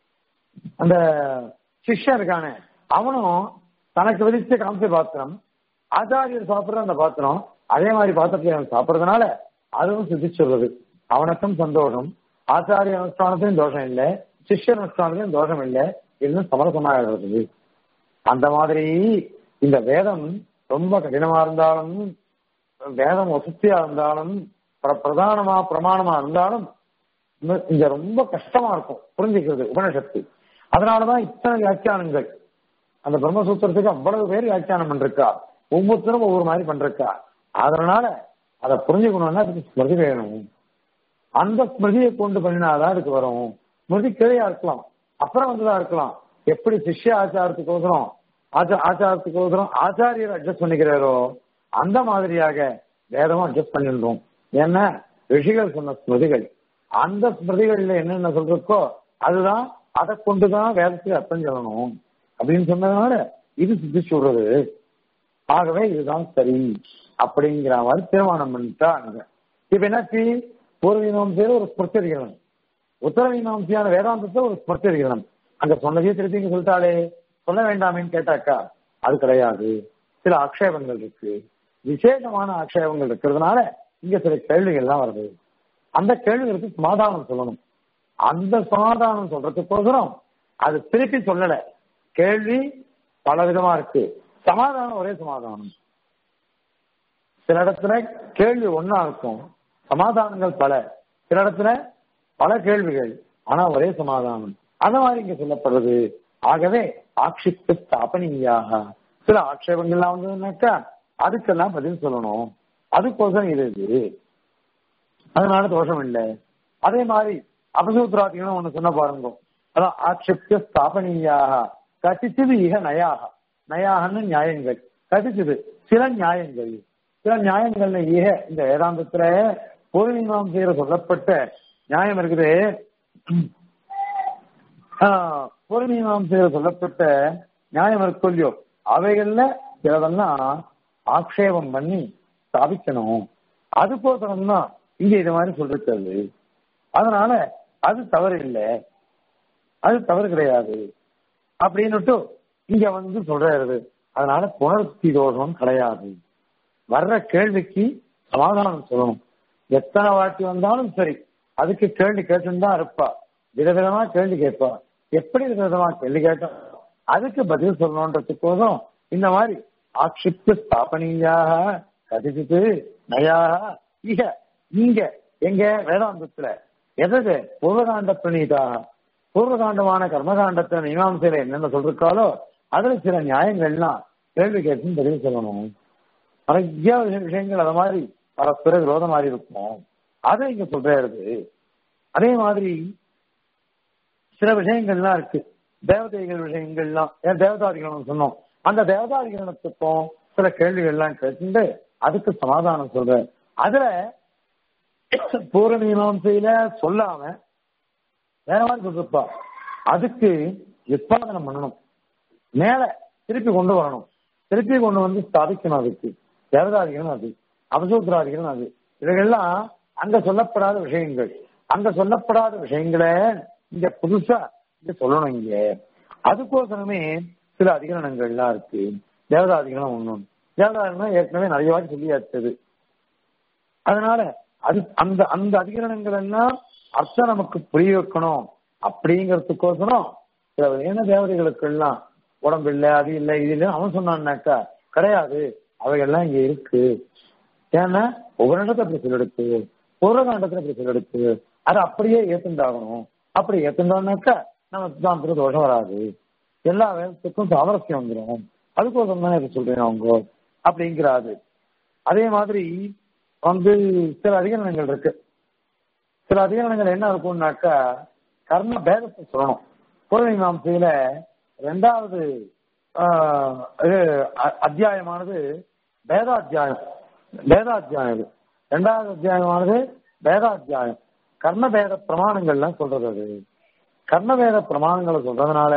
அந்த சிஷ்யன் இருக்கானே அவனும் தனக்கு விதிச்ச காமிச்ச பாத்திரம் ஆச்சாரியர் சாப்பிடுற அந்த பாத்திரம் அதே மாதிரி பாத்திரத்தை அவன் சாப்பிடுறதுனால அதுவும் சித்திச்சுள்ளது அவனுக்கும் சந்தோஷம் ஆச்சாரிய அனுஷ்டானத்தையும் தோஷம் இல்லை சிஷ்ய அனுஷ்டானத்தையும் தோஷம் இல்லை இன்னும் சமரசமாக அந்த மாதிரி இந்த வேதம் ரொம்ப கடினமா இருந்தாலும் வேதம் வசதியா இருந்தாலும் பிரதானமா பிரமாணமா இருந்தாலும் இந்த- இங்க ரொம்ப கஷ்டமா இருக்கும் புரிஞ்சுக்கிறது உபனிஷத்து அதனாலதான் இத்தனை வியாக்கியானங்கள் அந்த பிரம்மசூத்திரத்துக்கு அவ்வளவு பேர் வியாக்கியானம் பண்ணிருக்கா ஒவ்வொருத்தரும் ஒவ்வொரு மாதிரி பண்றா அதனால அதை புரிஞ்சுக்கணும்னா அதுக்கு ஸ்மிருதி வேணும் அந்த ஸ்மிருதியை கொண்டு பண்ணினாதான் அதுக்கு வரும் ஸ்மிருதி கீழையா இருக்கலாம் அப்புறம் வந்துதான் இருக்கலாம் எப்படி சிஷ்ய ஆச்சாரத்துக்கோசரம் ஆச்சா ஆச்சாரத்துக்கோசரம் ஆச்சாரியர் அட்ஜஸ்ட் பண்ணிக்கிறாரோ அந்த மாதிரியாக வேதமும் அட்ஜஸ்ட் பண்ணிடுறோம் ஏன்னா ரிஷிகள் சொன்ன ஸ்மிருதிகள் அந்த ஸ்மிருதிகள்ல என்னென்ன சொல்றதுக்கோ அதுதான் அதை கொண்டுதான் வேதத்துக்கு அர்த்தம் சொல்லணும் அப்படின்னு சொன்னதுனால இது சித்திச்சு விடுறது ஆகவே இதுதான் சரி அப்படிங்கிற மாதிரி தீர்மானம் பண்ணிட்டாங்க இப்ப என்னாச்சு பூர்வ மீமாம்சையில ஒரு ஸ்மிருத்தரிகரணம் உத்தர மீமாம்சையான வேதாந்தத்தை ஒரு ஸ்மிருத்தரிகரணம் அங்க சொன்னதே திருப்பி இங்க சொல்லிட்டாலே சொல்ல வேண்டாமேன்னு கேட்டாக்கா அது கிடையாது சில ஆக்ஷேபங்கள் இருக்கு விசேஷமான ஆக்ஷேபங்கள் இருக்கிறதுனால இங்க சில கேள்விகள் எல்லாம் வருது அந்த கேள்விகளுக்கு சமாதானம் சொல்லணும் அந்த சமாதானம் சொல்றதுக்கோசரம் அது திருப்பி சொல்லல கேள்வி பல விதமா இருக்கு சமாதானம் ஒரே சமாதானம் சில இடத்துல கேள்வி ஒன்னா இருக்கும் சமாதானங்கள் பல சில இடத்துல பல கேள்விகள் ஆனா ஒரே சமாதானம் அந்த மாதிரி இங்க சொல்லப்படுறது ஆகவே ஆட்சிப்பு ஸ்தாபனியாக சில ஆட்சேபங்கள்லாம் வந்ததுனாக்கா அதுக்கெல்லாம் பதில் சொல்லணும் அதுக்கோசரம் இது இது அதனால தோஷம் இல்லை அதே மாதிரி அபசூத்திராதிகளும் ஒண்ணு சொன்ன பாருங்க அதான் ஆட்சிப்பிய ஸ்தாபனியாக கசிச்சது இக நயாக நயாகன்னு நியாயங்கள் கசிச்சது சில நியாயங்கள் சில நியாயங்கள்ல ஈக இந்த வேதாந்தத்துல பூர்வீமாம்சையில சொல்லப்பட்ட நியாயம் இருக்குது பூர்வீமாம்சையில சொல்லப்பட்ட நியாயம் இருக்கும் இல்லையோ அவைகள்ல சிலதெல்லாம் ஆக்ஷேபம் பண்ணி ஸ்தாபிக்கணும் அதுக்கோசரம் தான் இங்க இது மாதிரி சொல்லிருக்கிறது அதனால அது தவறு இல்லை அது தவறு கிடையாது அப்படின்னுட்டு இங்க வந்து சொல்றாரு அதனால புனருக்தி தோஷம் கிடையாது வர்ற கேள்விக்கு சமாதானம் சொல்லணும் எத்தனை வாட்டி வந்தாலும் சரி அதுக்கு கேள்வி கேட்டுன்னு தான் இருப்பா விதவிதமா கேள்வி கேட்பா எப்படி விதவிதமா கேள்வி கேட்டா அதுக்கு பதில் சொல்லணுன்றதுக்கோசம் இந்த மாதிரி ஆட்சிப்பு ஸ்தாபனியாக கதிச்சிட்டு நயாக இக இங்க எங்க வேதாந்தத்துல எதது பூர்வகாண்ட பிரணீதாக பூர்வகாண்டமான கர்மகாண்டத்தை மீமாசையில என்னென்ன சொல்றாலோ அதுல சில நியாயங்கள்லாம் கேள்வி கேட்டு பதில் சொல்லணும் நிறைய விஷயங்கள் அது மாதிரி பரஸ்பர விரோதம் மாதிரி இருக்கும் அதை இங்க சொல்றது அதே மாதிரி சில விஷயங்கள்லாம் இருக்கு தேவதைகள் விஷயங்கள்லாம் ஏன் தேவதாதிகரணம் சொன்னோம் அந்த தேவதாதிகரணத்துக்கும் சில கேள்விகள்லாம் கேட்டு அதுக்கு சமாதானம் சொல்ற அதுல பூர்வ மீமாசையில சொல்லாம வேற மாதிரி சொல்றப்பா அதுக்கு உற்பாதனம் பண்ணணும் மேல திருப்பி கொண்டு வரணும் திருப்பி கொண்டு வந்து ஸ்தாபிக்கணும் அதுக்கு தேவதாதிகரம் அது அபசூத்திராதிகரம் அது இவைகள்லாம் அங்க சொல்லப்படாத விஷயங்கள் அங்க சொல்லப்படாத விஷயங்களை இங்க புதுசா இங்க சொல்லணும் இங்க அதுக்கோசரமே சில அதிகரணங்கள்லாம் இருக்கு தேவதாதிகரணம் ஒண்ணு தேவதாதிகரணம் ஏற்கனவே நிறைய வாட்டி சொல்லியாச்சது அதனால அது அந்த அந்த அதிகரணங்கள் எல்லாம் அர்த்தம் நமக்கு புரிய வைக்கணும் அப்படிங்கறதுக்கோசரம் சில என்ன தேவதைகளுக்கெல்லாம் உடம்பு இல்லை அது இல்லை இது இல்லை அவன் சொன்னான்னாக்கா கிடையாது அவைகள்லாம் இங்க இருக்கு ஏன்னா ஒவ்வொரு இடத்துல அப்படி சொல்லெடுத்து ஒரு காண்டத்துல அப்படி சொல்லெடுத்து அது அப்படியே ஏத்துண்டாகணும் அப்படி ஏத்துண்டோம்னாக்கா நம்ம சித்தாந்தத்துக்கு தோஷம் வராது எல்லா வேதத்துக்கும் சாமரஸ்யம் வந்துடும் அதுக்கோசரம் தானே இதை சொல்றேன் அவங்க அப்படிங்கிறாரு அதே மாதிரி வந்து சில அதிகரணங்கள் இருக்கு சில அதிகரணங்கள் என்ன இருக்கும்னாக்கா கர்ம பேதத்தை சொல்லணும் பூர்வ மீமாசையில ரெண்டாவது இது அத்தியாயமானது வேதாத்தியாயம் வேதாத்தியாயம் இது ரெண்டாவது அத்தியாயமானது வேதாத்தியாயம் கர்மபேத பிரமாணங்கள்லாம் சொல்றது அது கர்மபேத பிரமாணங்களை சொல்றதுனால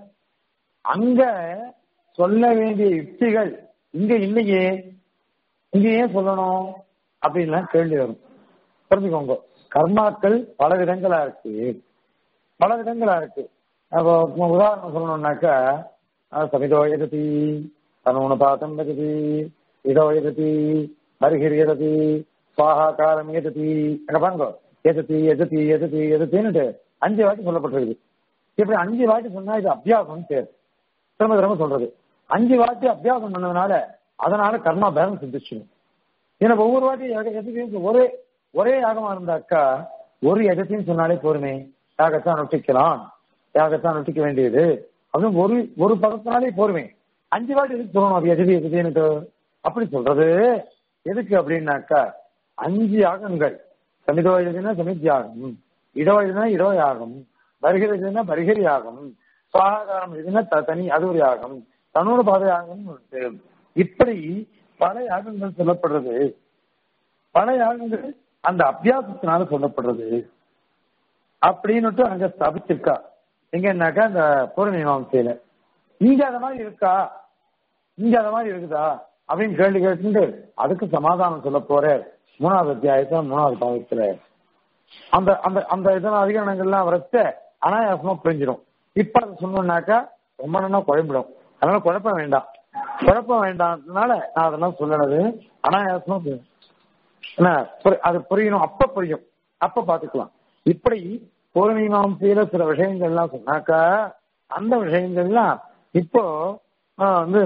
அங்க சொல்ல வேண்டிய யுக்திகள் இங்க இல்லையே இங்க ஏன் சொல்லணும் அப்படின்லாம் கேள்வி வரும் புரிஞ்சுக்கோங்க கர்மாக்கள் பல விதங்களா இருக்கு பல விதங்களா இருக்கு அப்போ உதாரணம் சொல்லணும்னாக்கா சமிதோ எததி தனூன பாத்தம் எததி இதோ எததி பரிகிர் எததி சுவாகாக்காரம் எததி அங்க பாருங்க எதத்தி எதத்தி எதத்தி எதத்தின்னுட்டு அஞ்சு வாட்டி சொல்லப்பட்டிருக்கு இப்படி அஞ்சு வாட்டி சொன்னா இது அபியாசம் பேர் திரும்ப திரும்ப சொல்றது அஞ்சு வாட்டி அபியாசம் பண்ணதுனால அதனால கர்மா பேதம் சிந்திச்சிடும் ஏன்னா ஒவ்வொரு வாட்டி எதுக்கு ஒரே ஒரே யாகமா இருந்தாக்கா ஒரு எதத்தையும் சொன்னாலே போருமே யாகத்தான் அனுஷ்டிக்கலாம் யாகத்தான் அனுஷ்டிக்க வேண்டியது அப்படின்னு ஒரு ஒரு பதத்தினாலே போருமே அஞ்சு வாட்டி எதுக்கு சொல்லணும் அது எதுக்கு எதுக்கு அப்படி சொல்றது எதுக்கு அப்படின்னாக்கா அஞ்சு யாகங்கள் சமிதோ எழுதுனா சமித் யாகம் இடோ எழுதுனா இடோ யாகம் வருகிற எழுதுனா வருகிற யாகம் சுவாகாரம் எழுதுனா த- தனி அது ஒரு யாகம் தன்னோட பாத யாகம் உண்டு. இப்படி பல யாகங்கள் சொல்லப்படுறது பல யாகங்கள் அந்த அபியாசத்தினால சொல்லப்படுறது அப்படின்னுட்டு அங்க ஸ்தாபிச்சிருக்கா எங்கன்னாக்கா அந்த பூர்ணமீமாசையில இங்க அந்த மாதிரி இருக்கா இங்க அந்த மாதிரி இருக்குதா அப்படின்னு கேள்வி கேட்டு அதுக்கு சமாதானம் சொல்ல போற மூணாவது அத்தியாயத்துல மூணாவது பாகத்துல அந்த அந்த அந்த இதன அதிகரணங்கள்லாம் வரைச்ச அனாயாசமா புரிஞ்சிடும் இப்ப அதை சொன்னோம்னாக்கா ரொம்ப நல்லா குழம்பிடும் அதனால குழப்பம் வேண்டாம் குழப்பம் வேண்டாம்னால நான் அதெல்லாம் சொல்லனது அனாயாசமா புரியும். என்ன, புரி- அது புரியணும் அப்ப புரியும் அப்ப பாத்துக்கலாம் இப்படி பூர்வீமாம்சையில சில விஷயங்கள்லாம் சொன்னாக்கா அந்த விஷயங்கள்லாம் இப்போ ஆஹ், வந்து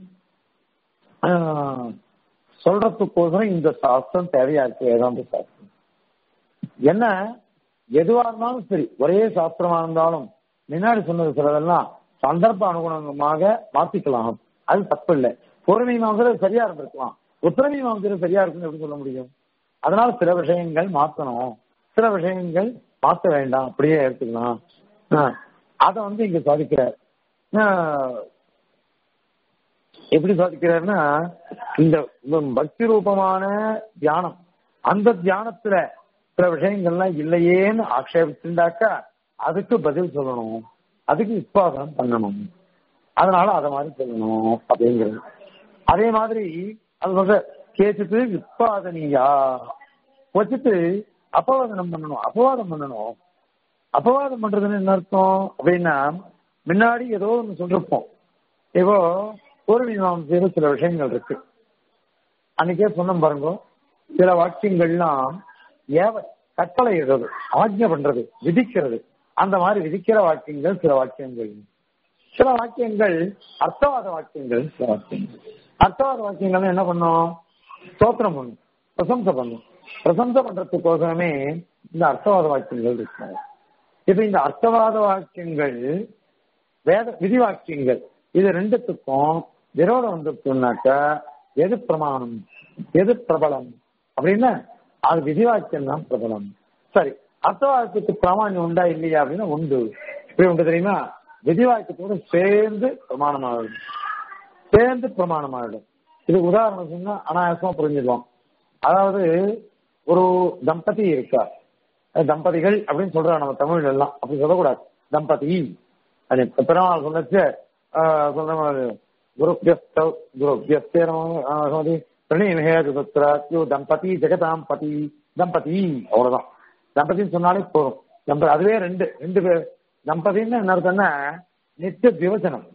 ஆஹ், சொல்றதுக்கோசரம் இந்த சாஸ்திரம் தேவையா இருக்கு வேதாந்த சாஸ்திரம் என்ன எதுவா இருந்தாலும் சரி ஒரே சாஸ்திரமா இருந்தாலும் முன்னாடி சொன்னது சிலதெல்லாம் சந்தர்ப்ப அனுகுணமாக மாத்திக்கலாம் அது தப்பு இல்லை பூர்வீமாம்சம் சரியா இருந்திருக்கலாம் உத்தரவீமாம்சம் சரியா இருக்குன்னு எப்படி சொல்ல முடியும் அதனால சில விஷயங்கள் மாத்தணும் சில விஷயங்கள் மாத்த வேண்டாம் அப்படியே எடுத்துக்கலாம் ஆஹ், அதை வந்து இங்க சாதிக்கிறார் ஆஹ், எப்படி சாதிக்கிறாருன்னா இந்த இந்த பக்தி ரூபமான தியானம் அந்த தியானத்துல சில விஷயங்கள்லாம் இல்லையேன்னு ஆக்ஷேபிச்சுட்டாக்கா அதுக்கு பதில் சொல்லணும் அதுக்கு விஸ்வாசம் பண்ணணும் அதனால அதை மாதிரி சொல்லணும் அப்படிங்கிறது அதே மாதிரி அது வந்து கேட்டுட்டு விஸ்வாதனியா வச்சுட்டு அபவாதனம் பண்ணணும் அபவாதம் பண்ணணும் அபவாதம் பண்றதுன்னு என்ன அர்த்தம் அப்படின்னா முன்னாடி ஏதோ ஒன்று சொல்லிருப்போம் இப்போ ஒரு மீமாம்சையில சில விஷயங்கள் இருக்கு அன்னைக்கே சொன்னோம் பாருங்க சில வாக்கியங்கள்லாம் ஏவ கட்டளை இடுறது ஆஜ்ஞை பண்றது விதிக்கிறது அந்த மாதிரி விதிக்கிற வாக்கியங்கள் சில வாக்கியங்கள் சில வாக்கியங்கள் அர்த்தவாத வாக்கியங்கள் சில வாக்கியங்கள் அர்த்தவாத வாக்கியங்கள் என்ன பண்ணும் ஸ்தோத்திரம் பண்ணும் பிரசம்சை பண்ணும் பிரசம்சை பண்றதுக்கோசரமே இந்த அர்த்தவாத வாக்கியங்கள் இருக்கும் இப்ப இந்த அர்த்தவாத வாக்கியங்கள் வேத விதி வாக்கியங்கள் இது ரெண்டுத்துக்கும் விரோதம் வந்துருச்சுனாக்கா எது பிரமாணம் எது பிரபலம் அப்படின்னா அது விதிவாக்கியம் தான் பிரபலம் சரி அர்த்தவாக்கியத்துக்கு பிராமணியம் உண்டா இல்லையா அப்படின்னா உண்டு இப்படி உண்டு தெரியுமா விதிவாக்கியத்தோட சேர்ந்து பிரமாணமாகிடும் சேர்ந்து பிரமாணமாகிடும் இது உதாரணம் சொன்னா அனாயாசமா புரிஞ்சிடுவோம் அதாவது ஒரு தம்பதி இருக்கா அது தம்பதிகள் அப்படின்னு சொல்றோம் நம்ம தமிழ்ல எல்லாம் அப்படி சொல்லக்கூடாது தம்பதி அது பெருமாள் சொன்னச்சு சொல்ற மாதிரி குருபியஸ்த குருபியஸ்தேனி பிரணயமேகத்ராத்யோ தம்பதி ஜெகதாம் பதி தம்பதி அவ்வளவுதான் தம்பதின்னு சொன்னாலே போதும் தம்பதி அதுவே ரெண்டு ரெண்டு பேர் தம்பதின்னு என்ன அர்த்தம்னா நித்திய திவசனம்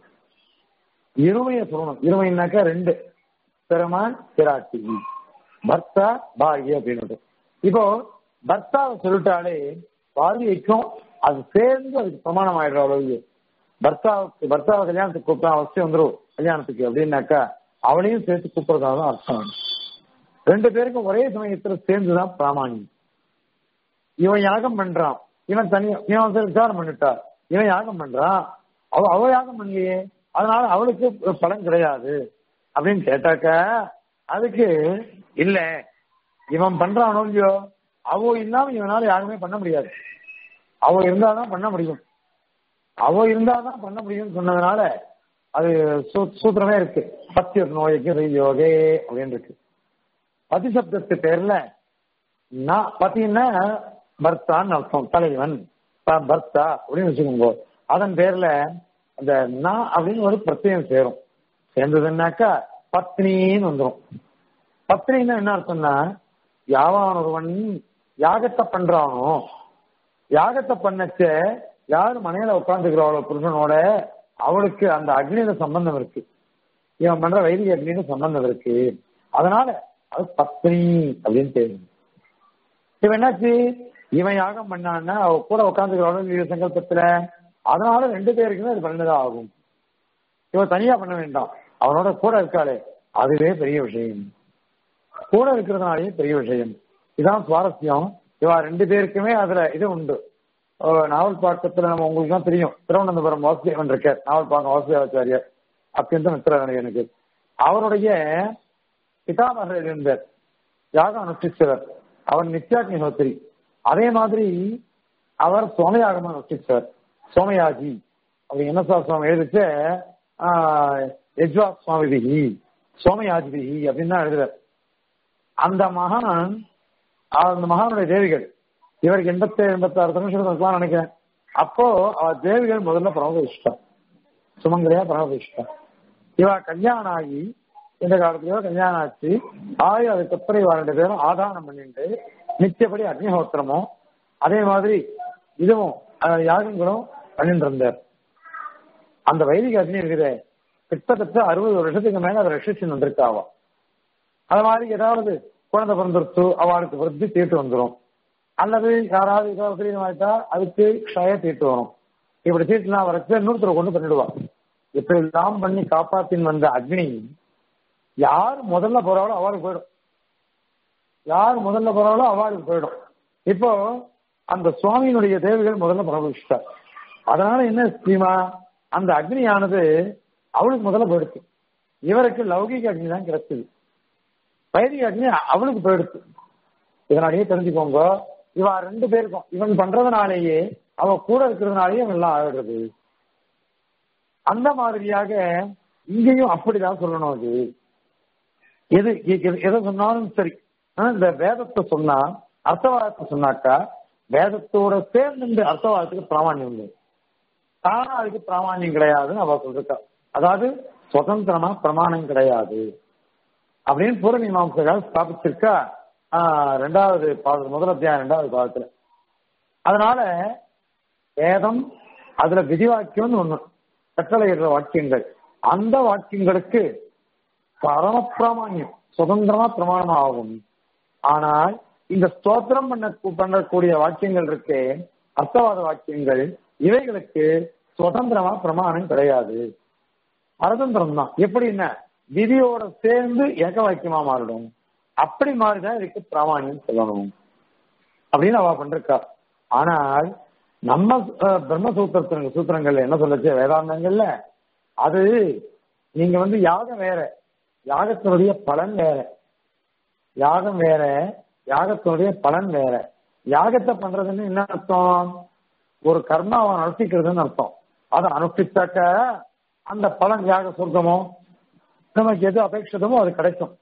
இருமையை சொல்லணும் இருமைனாக்கா ரெண்டு பெருமான் பிராட்டி பர்த்தா பாரிய அப்படின்னு இப்போ பர்த்தாவை சொல்லிட்டாலே பாரியைக்கும் அது சேர்ந்து அதுக்கு பிரமாணம் ஆயிடுற அளவுக்கு பர்த்தாவுக்கு பர்த்தாவை கல்யாணத்துக்கு கூப்பிட்டா அவசியம் வந்துடும் கல்யாணத்துக்கு அப்படின்னாக்கா அவளையும் சேர்த்து கூப்பிடுறதா தான் அர்த்தம் ரெண்டு பேருக்கும் ஒரே சமயத்துல சேர்ந்துதான் பிராமாணியம் இவன் யாகம் பண்றான் இவன் தனியா இவன் வந்து விசாரம் பண்ணிட்டா இவன் யாகம் பண்றான் அவ அவ யாகம் பண்ணலையே அதனால அவளுக்கு பலன் கிடையாது அப்படின்னு கேட்டாக்க அதுக்கு இல்ல இவன் பண்றானோ இல்லையோ அவ இல்லாம இவனால யாருமே பண்ண முடியாது அவ இருந்தாதான் பண்ண முடியும் அவ இருந்தாதான் பண்ண முடியும்னு சொன்னதுனால அது சூ- சூத்திரமே இருக்கு பத்தியர் நோய்க்கு யோகே அப்படின்னு இருக்கு பதி சப்தத்து பேர்ல நான் பத்தின்னா பர்த்தான்னு அர்த்தம் தலைவன் ப- பர்த்தா அப்படின்னு வச்சுக்கோங்க அதன் பேர்ல அந்த நான் அப்படின்னு ஒரு பிரத்யேகம் சேரும் சேர்ந்ததுன்னாக்கா பத்னின்னு வந்துரும் பத்னின்னா என்ன அர்த்தம்னா யாவான் ஒருவன் யாகத்தை பண்றானோ யாகத்தை பண்ணச்ச யார் மனையில உட்காந்துக்கிறாளோ புருஷனோட அவளுக்கு அந்த அக்னியில சம்பந்தம் இருக்கு இவன் பண்ற வைதிக அக்னியில சம்பந்தம் இருக்கு அதனால அது பத்னி அப்படின்னு தெரியும் இவன் என்னாச்சு இவன் யாகம் பண்ணான்னா அவ கூட உட்காந்துக்கிறாளோ இல்லையோ சங்கல்பத்துல அதனால ரெண்டு பேருக்குமே அது பண்ணதான் ஆகும் இவன் தனியா பண்ண வேண்டாம் அவனோட கூட இருக்காளே அதுவே பெரிய விஷயம் கூட இருக்கிறதுனாலேயே பெரிய விஷயம் இதான் சுவாரஸ்யம் இவா ரெண்டு பேருக்குமே அதுல இது உண்டு அஹ் நாவல் பாக்கத்துல நம்ம உங்களுக்கு தான் தெரியும் திருவனந்தபுரம் வாசுதேவன் இருக்கார் நாவல் பாக்கம் வாசுதேவாச்சாரியர் அத்தியந்த மித்திரன் எனக்கு அவருடைய பிதாமகர் இருந்தார் யாக அனுஷ்டிச்சவர் அவர் நித்யாக்னிஹோத்திரி அதே மாதிரி அவர் சோமயாகமா அனுஷ்டிச்சவர் சோமயாஜி அப்படி என்ன சார் சுவாமி எழுதிச்ச யஜ்வா சுவாமி விகி சோமயாஜி விகி அப்படின்னு தான் எழுதுறார் அந்த மகான் அந்த மகானுடைய தேவிகள் இவருக்கு எண்பத்தி எண்பத்தாறு தமிழ்ச்சம் இருக்கலாம் நினைக்கிறேன் அப்போ அவ தேவிகள் முதல்ல பிரமபவிஷ்டா சுமங்கலியா பிரமபவிஷ்டா இவ கல்யாணம் ஆகி இந்த காலத்துலயோ கல்யாணம் ஆச்சு ஆகி அதுக்கப்புறம் இவ ரெண்டு பேரும் ஆதானம் பண்ணிட்டு நிச்சயப்படி அக்னிஹோத்திரமும் அதே மாதிரி இதுவும் அஹ், யாகங்களும் பண்ணிட்டு இருந்தார் அந்த வைதிக அக்னி இருக்குதே கிட்டத்தட்ட அறுபது வருஷத்துக்கு மேல அதை ரஷிச்சு வந்திருக்காவா அது மாதிரி ஏதாவது குழந்தை பிறந்துருச்சு அவளுக்கு விருத்தி தீட்டு வந்துடும் அல்லது யாராவது ஏதாவது பிரியம் ஆயிட்டா அதுக்கு க்ஷய தீட்டு வரும் இப்படி தீட்டுலாம் வரச்சு இன்னொருத்தரை கொண்டு பண்ணிடுவா இப்படி எல்லாம் பண்ணி காப்பாத்தின் வந்த அக்னி யார் முதல்ல போறாளோ அவளுக்கு போயிடும் யார் முதல்ல போறாளோ அவளுக்கு போயிடும் இப்போ அந்த சுவாமியினுடைய தேவிகள் முதல்ல பிரபவிச்சிட்டார் அதனால என்ன ஸ்ரீமா அந்த அக்னியானது அவளுக்கு முதல்ல போயிடுச்சு இவருக்கு லௌகிக அக்னி தான் கிடைச்சது வைதிக அக்னி அவளுக்கு போயிடுச்சு இதனாலேயே தெரிஞ்சுக்கோங்க இவ ரெண்டு பேருக்கும் இவன் பண்றதுனாலேயே அவ கூட இருக்கிறதுனாலேயே இவன் எல்லாம் ஆயிடுறது அந்த மாதிரியாக இங்கேயும் அப்படிதான் சொல்லணும் அது எது எது- எதை சொன்னாலும் சரி ஆனா, இந்த வேதத்தை சொன்னா அர்த்தவாதத்தை சொன்னாக்கா வேதத்தோட சேர்ந்து இந்த அர்த்தவாதத்துக்கு பிராமான்யம் உண்டு தானா அதுக்கு பிராமான்யம் கிடையாதுன்னு அவ சொல்லிருக்கா அதாவது சுதந்திரமா பிரமாணம் கிடையாது அப்படின்னு பூர்வ மீமாம்சகால் ஸ்தாபிச்சிருக்கா ஆஹ், ரெண்டாவது பாதம் முதல் அத்தியாயம் ரெண்டாவது பாதத்துல அதனால வேதம் அதுல விதிவாக்கியம்னு ஒண்ணு கட்டளையிடுற வாக்கியங்கள் அந்த வாக்கியங்களுக்கு பரம பிராமான்யம் சுதந்திரமா பிரமாணம் ஆகும் ஆனால் இந்த ஸ்தோத்திரம் பண்ண பண்ணக்கூடிய வாக்கியங்கள் இருக்கே அர்த்தவாத வாக்கியங்கள் இவைகளுக்கு சுதந்திரமா பிரமாணம் கிடையாது பரதந்திரம் தான் எப்படின்னா விதியோட சேர்ந்து ஏக வாக்கியமா மாறிடும் அப்படி மாறிதான் இதுக்கு பிராமான்யம் சொல்லணும் அப்படின்னு அவ பண்றா ஆனால் நம்ம அஹ், பிரம்மசூத்திர சூத்திரங்கள்ல என்ன சொல்லுச்சு வேதாந்தங்கள்ல அது நீங்க வந்து யாகம் வேற யாகத்தினுடைய பலன் வேற யாகம் வேற யாகத்தினுடைய பலன் வேற யாகத்தை பண்றதுன்னு என்ன அர்த்தம் ஒரு கர்மாவை அனுஷ்டிக்கிறதுன்னு அர்த்தம் அதை அனுஷ்டிச்சாக்க அந்த பலன் யாக சொர்க்கமோ நமக்கு எது அபேட்சிதமோ அது கிடைக்கும்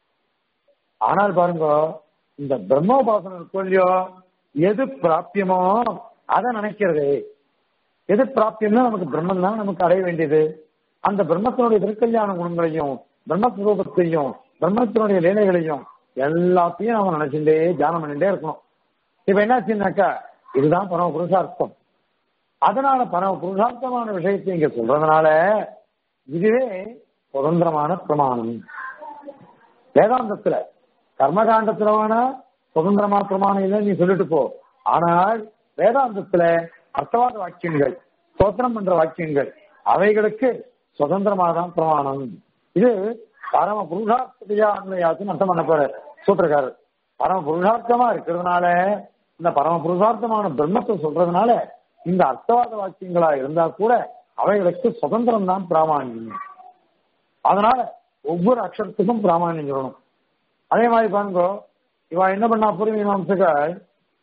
ஆனால் பாருங்க இந்த பிரம்மோபாசனம் இருக்கும் இல்லையோ எது பிராப்பியமோ அதை நினைக்கிறது எது பிராப்பியம்னா நமக்கு பிரம்மம் தான் நமக்கு அடைய வேண்டியது அந்த பிரம்மத்தினுடைய திருக்கல்யாண குணங்களையும் பிரம்மஸ்வரூபத்தையும் பிரம்மத்தினுடைய லீலைகளையும் எல்லாத்தையும் நம்ம நினைச்சுட்டே தியானம் பண்ணிட்டே இருக்கணும் இப்ப என்னாச்சுன்னாக்கா இதுதான் பரம புருஷார்த்தம் அதனால பரம புருஷார்த்தமான விஷயத்தை இங்க சொல்றதுனால இதுவே சுதந்திரமான பிரமாணம் வேதாந்தத்துல கர்மகாண்டத்துல வேணா சுதந்திரமா பிரமாணம் இல்லை நீ சொல்லிட்டு போ ஆனால் வேதாந்தத்துல அர்த்தவாத வாக்கியங்கள் ஸ்தோத்திரம் பண்ற வாக்கியங்கள் அவைகளுக்கு சுதந்திரமா தான் பிரமாணம் இது பரம புருஷார்த்தியா அன்மையாச்சுன்னு அர்த்தம் பண்ண போற சூத்திரக்காரர் பரம புருஷார்த்தமா இருக்கிறதுனால இந்த பரம புருஷார்த்தமான பிரம்மத்தை சொல்றதுனால இந்த அர்த்தவாத வாக்கியங்களா இருந்தா கூட அவைகளுக்கு சுதந்திரம் தான் பிராமாணியம் அதனால ஒவ்வொரு அக்ஷரத்துக்கும் பிராமாணியம் சொல்லணும் அதே மாதிரி பாருங்க இவ என்ன பண்ணா பூர்வ மீமாம்சகர்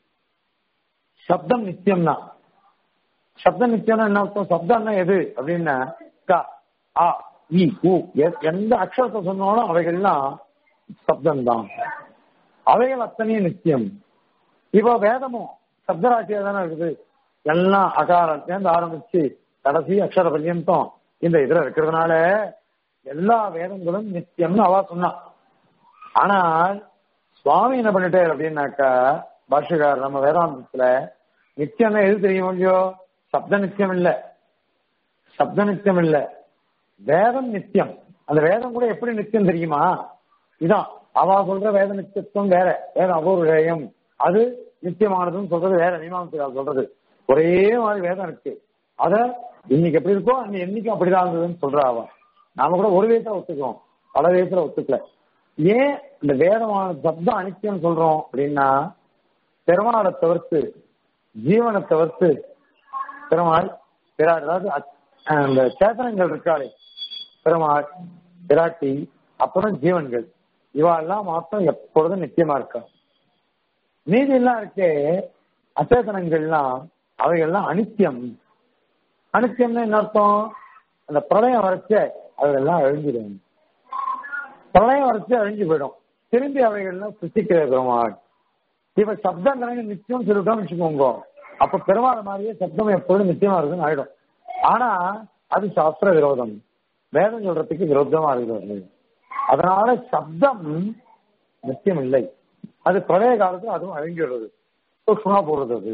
சப்தம் நித்தியம் தான் சப்தம் நித்தியம்னா என்ன அர்த்தம் சப்தம்னா எது அப்படின்னா க ஆ இ உ எ- எந்த அக்ஷரத்தை சொன்னாலும் அவைகள்லாம் சப்தம் தான் அவைகள் அத்தனையும் நித்தியம் இப்போ வேதமும் சப்தராட்சியா தானே இருக்குது எல்லாம் அகாரத்திலேருந்து ஆரம்பிச்சு கடைசி அக்ஷர பர்யந்தம் இந்த இதுல இருக்கிறதுனால எல்லா வேதங்களும் நித்தியம்னு அவ சொன்னா ஆனால் சுவாமி என்ன பண்ணிட்டாரு அப்படின்னாக்கா பாஷ்யக்காரர் நம்ம வேதாந்தத்துல நித்தியம் எது தெரியும் இல்லையோ சப்த நித்தியம் இல்ல சப்த நித்தியம் இல்ல வேதம் நித்தியம் அந்த வேதம் கூட எப்படி நித்தியம் தெரியுமா இதான் அவ சொல்ற வேத நித்தியத்துவம் வேற வேத அபூர்வம் அது நித்தியமானதுன்னு சொல்றது வேற மீமாம்சையால் சொல்றது ஒரே மாதிரி வேதம் இருக்கு அத இன்னைக்கு எப்படி இருக்கோ அன்னைக்கு என்னைக்கும் அப்படிதான் இருந்ததுன்னு சொல்றா அவ நாம கூட ஒரு விதத்தை ஒத்துக்கிறோம் பல விதத்துல ஒத்துக்கல ஏன் இந்த வேதமான சப்தம் அனித்தியம் சொல்றோம் அப்படின்னா பெருமாளை தவிர்த்து ஜீவனை தவிர்த்து பெருமாள் பிராட் அதாவது அச்- அந்த சேத்தனங்கள் இருக்காளே பெருமாள் பிராட்டி அப்புறம் ஜீவன்கள் இவாளெல்லாம் மாத்திரம் எப்பொழுதும் நிச்சயமா இருக்கா மீதி எல்லாம் இருக்கே அச்சேதனங்கள்லாம் அவைகள்லாம் அனித்தியம் அனித்தியம்னா என்ன அர்த்தம் அந்த பிரளயம் வரைச்ச அவைகள்லாம் அழிஞ்சிடும் பிரளயம் வரைச்சு அழிஞ்சு போயிடும் திரும்பி அவைகள்லாம் சிருஷ்டிக்கிற பெருமாள் இப்ப சப்தங்களை நிச்சயம் சொல்லிட்டோம்னு வச்சுக்கோங்க அப்ப பெருமாள் மாதிரியே சப்தம் எப்பொழுதும் நிச்சயமா இருக்குன்னு ஆயிடும் ஆனா அது சாஸ்திர விரோதம் வேதம் சொல்றதுக்கு விரோதமா இருக்கிறது அதனால சப்தம் நிச்சயம் இல்லை அது பிரளய காலத்துல அதுவும் அழிஞ்சிடுறது சூக்ஷமா போடுறது அது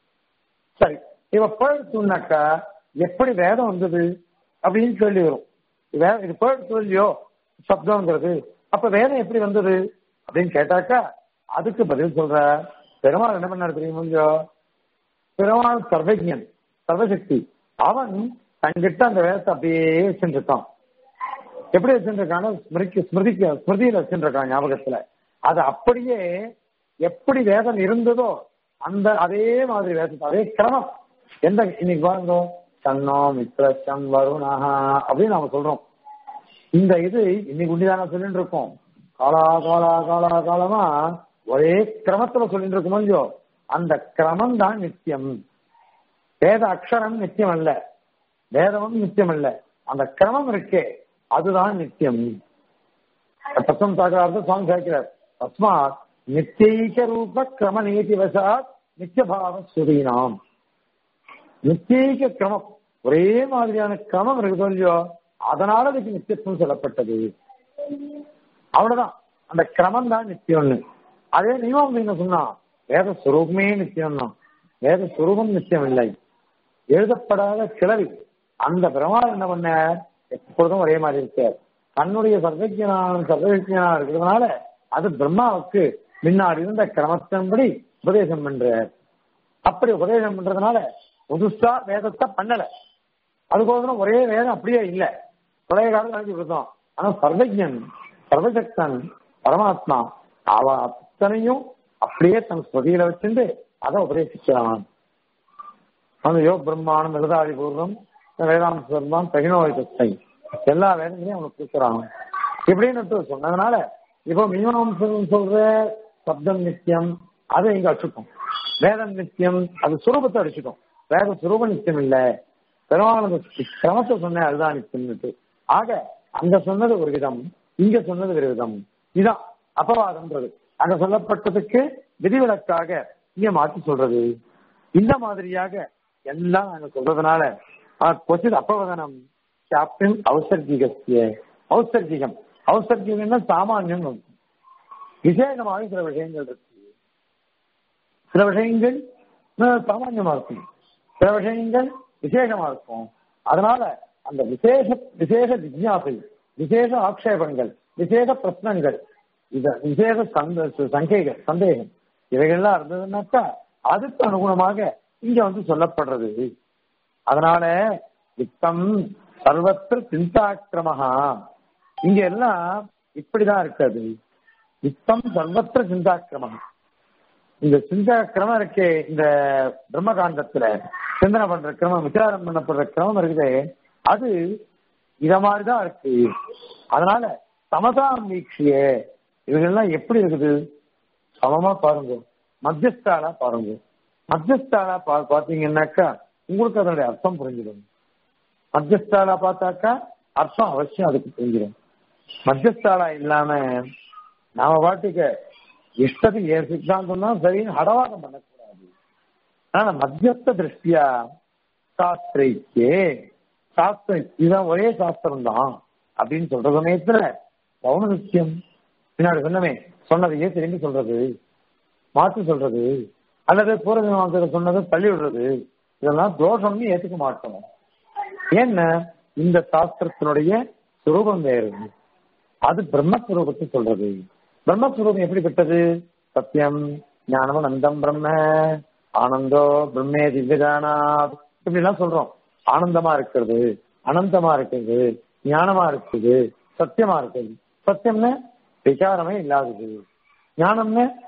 சரி இவ பழுத்துனாக்கா எப்படி வேதம் வந்தது அப்படின்னு கேள்வி வரும் வே- இது பழுத்து இல்லையோ சப்தம்ங்கிறது அப்ப வேதம் எப்படி வந்தது அப்படின்னு கேட்டாக்கா அதுக்கு பதில் சொல்ற பெருமாள் என்ன பண்ணாரு தெரியுமா இல்லையோ பெருமாள் சர்வஜன் சர்வசக்தி அவன் தங்கிட்ட அந்த வேதத்தை அப்படியே வச்சுருக்கான் எப்படி வச்சுருக்கான ஸ்மிருதி ஸ்மிருதிக்கு ஸ்மிருதியில வச்சுருக்கான் ஞாபகத்துல அது அப்படியே எப்படி வேதம் இருந்ததோ அந்த அதே மாதிரி வேதத்தை அதே கிரமம் எந்த இன்னைக்கு பாருங்க சன்னோ மித்ரசம் வருணஹா அப்படின்னு நாம சொல்றோம் இந்த இது இன்னைக்கு உண்டிதான சொல்லிட்டு இருக்கோம் காலா காலா காலா காலமா ஒரே கிரமத்துல சொல்லிட்டு இருக்கோமோ இல்லையோ அந்த கிரமம் தான் நித்தியம் வேத அக்ஷரம் நித்தியம் அல்ல வேதமும் நித்தியம் அல்ல அந்த கிரமம் இருக்கே அதுதான் நித்தியம் தத்துவம் சாகரார்த்த சுவாமி சாய்க்கிறார் தஸ்மாத் நித்தியைக ரூப கிரம நீதி வசாத் நித்தியபாவ சுதீனாம் நித்தியைக கிரமம் ஒரே மாதிரியான கிரமம் இருக்குதோ இல்லையோ அதனால அதுக்கு நித்தியத்துவம் சொல்லப்பட்டது அவ்வளவுதான் அந்த கிரமம் தான் நித்தியம்னு அதே நியமம் என்ன சொன்னா வேத சுரூபமே நித்தியம் தான் வேத சுரூபம் நித்தியம் இல்லை எழுதப்படாத கிளவி அந்த பெருமாள் என்ன பண்ண எப்பொழுதும் ஒரே மாதிரி இருக்கார் தன்னுடைய சர்வஜனான சர்வஜனா இருக்கிறதுனால அது பிரம்மாவுக்கு முன்னாடி இருந்த கிரமத்தின்படி உபதேசம் பண்றார் அப்படி உபதேசம் பண்றதுனால புதுசா வேதத்தை பண்ணல அதுக்கோசரம் ஒரே வேதம் அப்படியே இல்ல பழைய காலம் கழிச்சு கொடுத்தோம் ஆனா சர்வஜன் சர்வசக்தன் பரமாத்மா அவ அத்தனையும் அப்படியே தன் ஸ்வதியில வச்சுட்டு அதை உபதேசிக்கிறான் அந்த யோ பிரம்மாணம் எழுதாதி பூர்வம் வேதாந்த சர்வம் தகினோயத்தை எல்லா வேதங்களையும் அவனுக்கு கொடுக்குறான் இப்படின்னு சொன்னதுனால இப்போ மீமாம்சம் சொல்ற சப்தம் நித்தியம் அதை இங்க அடிச்சுட்டோம் வேதம் நித்தியம் அது சுரூபத்தை அடிச்சுட்டோம் வேத சுரூப நித்தியம் இல்ல பெருமானந்த கிரமத்தை சொன்ன அதுதான் நித்தியம்னுட்டு ஆக அங்க சொன்னது ஒரு விதம் இங்க சொன்னது ஒரு விதம் இதான் அபவாதம்ன்றது அங்க சொல்லப்பட்டதுக்கு விதிவிலக்காக இங்க மாற்றி சொல்றது இந்த மாதிரியாக எல்லாம் நாங்க சொல்றதுனால கொச்சித் அப்பவதனம் கேப்டன் அவசர்ஜிகத்திய அவசர்ஜிகம் அவசர்ஜிகம்னா சாமானியம் விசேஷமாக சில விஷயங்கள் இருக்கு சில விஷயங்கள் சாமான்யமா இருக்கும் சில விஷயங்கள் விசேஷமா இருக்கும் அதனால அந்த விசேஷ விசேஷ ஜிக்யாசை விசேஷ ஆக்ஷேபங்கள் விசேஷ பிரச்சனைகள் இத விசேஷ சங்கைகள் சந்தேகம் இவைகள்லாம் இருந்ததுன்னாக்கா அதுக்கு அனுகுணமாக இங்க வந்து சொல்லப்படுறது அதனால யுத்தம் சர்வத்திர சிந்தாக்கிரமஹா இங்க எல்லாம் இப்படிதான் இருக்காது யுத்தம் சர்வத்திர சிந்தாக்கிரமம் இந்த சிந்தா கிரமம் இருக்கே இந்த பிரம்மகாண்டத்துல சிந்தனை பண்ற கிரமம் விசாரம் பண்ணப்படுற கிரமம் இருக்குது அது இத மாதிரிதான் இருக்கு அதனால சமதாம் வீக்ஷிய இவங்கெல்லாம் எப்படி இருக்குது சமமா பாருங்க மத்தியஸ்தாலா பாருங்க மத்தியஸ்தாலா பா பாத்தீங்கன்னாக்கா உங்களுக்கு அதனுடைய அர்த்தம் புரிஞ்சிடும் மத்தியஸ்தாலா பார்த்தாக்கா அர்த்தம் அவசியம் அதுக்கு புரிஞ்சிடும் மத்தியஸ்தாலா இல்லாம நாம பாட்டுக்கு இஷ்டத்துக்கு ஏன் சித்தாந்தம் தான் சரின்னு ஹடவாதம் பண்ணக்கூடாது ஆனா மத்தியஸ்த திருஷ்டியா சாஸ்திரைக்கே சாஸ்திரம் இதுதான் ஒரே சாஸ்திரம் தான் அப்படின்னு சொல்ற சமயத்துல பௌன நித்தியம் பின்னாடி சொன்னமே சொன்னதையே திரும்பி சொல்றது மாற்றி சொல்றது அல்லது பூர்வ சொன்னதை தள்ளி விடுறது இதெல்லாம் தோஷம்னு ஏத்துக்க மாட்டோம் ஏன்னா இந்த சாஸ்திரத்தினுடைய சுரூபம் வேறு அது பிரம்மஸ்வரூபத்தை சொல்றது பிரம்மஸ்வரூபம் எப்படிப்பட்டது சத்தியம் ஞானம் அனந்தம் பிரம்ம ஆனந்தோ பிரம்மே திவ்யதானாத் இப்படி எல்லாம் சொல்றோம் ஆனந்தமா இருக்கிறது அனந்தமா இருக்கிறது ஞானமா இருக்குது சத்தியமா இருக்குது சத்தியம்னு விசாரமே இல்லாதது ஞானம்னு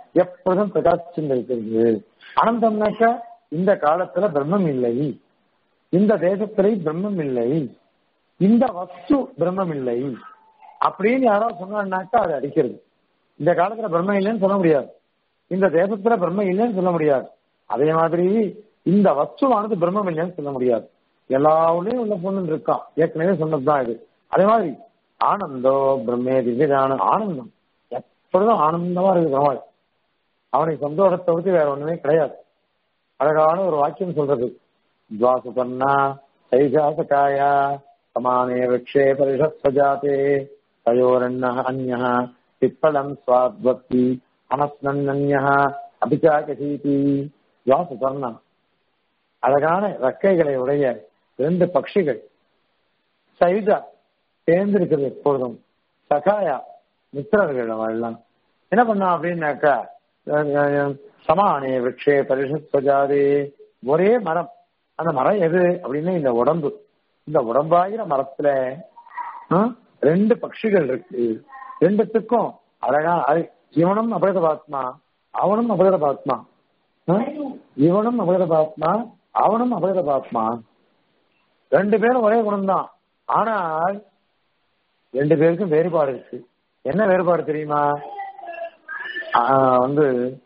எப்பொழுதும் பிரகாசிச்சுட்டு இருக்கிறது அனந்தம்னாக்க இந்த காலத்துல பிரம்மம் இல்லை இந்த தேசத்திலே பிரம்மம் இல்லை இந்த வஸ்து பிரம்மம் இல்லை அப்படின்னு யாராவது சொன்னாக்கா அது அடிக்கிறது இந்த காலத்துல பிரம்மம் இல்லைன்னு சொல்ல முடியாது இந்த தேசத்துல பிரம்மம் இல்லைன்னு சொல்ல முடியாது அதே மாதிரி இந்த வஸ்துவானது பிரம்மம் இல்லைன்னு சொல்ல முடியாது எல்லா உள்ளயும் உள்ள பொண்ணு இருக்கான் ஏற்கனவே சொன்னதுதான் இது அதே மாதிரி ஆனந்தோ பிரம்மே திவ்யதான ஆனந்தம் எப்பொழுதும் ஆனந்தமா இருக்கு பெருமாள் அவனுக்கு சந்தோஷத்தை பத்தி வேற ஒண்ணுமே கிடையாது அழகான ஒரு வாக்கியம் சொல்றது துவாசுபர்ணா தைஜாசகாயா சமானே விக்ஷே பரிஷத் சஜாதே தயோரண்ண அந்யா பிப்பலம் சுவாத்வத்தி அனஸ்னன்யா அபிச்சாகசீதி துவாசுபர்ணா அழகான ரெக்கைகளை உடைய ரெண்டு பட்சிகள் சைதா சேர்ந்திருக்கிறது எப்பொழுதும் சகாயா மித்திரர்கள் எல்லாம் என்ன பண்ணா அப்படின்னாக்கா சமானே விக்ஷே பரிஷத் சஜாதே ஒரே மரம் அந்த மரம் எது அப்படின்னு இந்த உடம்பு இந்த உடம்பாகிற மரத்துல ரெண்டு பட்சிகள் இருக்கு ரெண்டுத்துக்கும் அழகா இவனும் அபகத பாத்மா அவனும் அபகத பாத்மா இவனும் அபகத பாத்மா அவனும் அபகத பாத்மா ரெண்டு பேரும் ஒரே குணம்தான் ஆனால் ரெண்டு பேருக்கும் வேறுபாடு இருக்கு என்ன வேறுபாடு தெரியுமா வந்து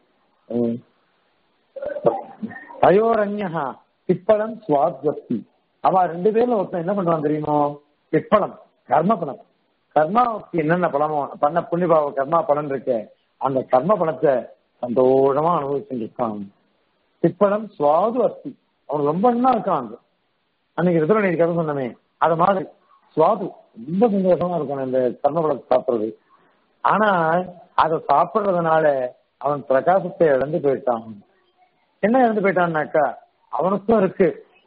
தயோரண்யா பிப்பளம் சுவாத்வஸ்தி அவ ரெண்டு பேர்ல ஒருத்தன் என்ன பண்றான் தெரியுமோ பிப்பளம் கர்ம பலம் கர்மாவுக்கு என்னென்ன பலமோ பண்ண புண்ணியபாவ கர்மா பலன் இருக்க அந்த கர்ம பலத்தை சந்தோஷமா அனுபவிச்சுட்டு இருக்கான் பிப்பளம் சுவாது அஸ்தி அவன் ரொம்ப என்ன இருக்கான் அன்னைக்கு ரிதுரணி கதை சொன்னமே அது மாதிரி சுவாது ரொம்ப சந்தோஷமா இருக்கும் இந்த கர்ம பலத்தை சாப்பிடுறது ஆனா அதை சாப்பிடுறதுனால அவன் பிரகாசத்தை இழந்து போயிட்டான் என்ன இழந்து போயிட்டான்னாக்கா அவனுக்கும் இருக்கு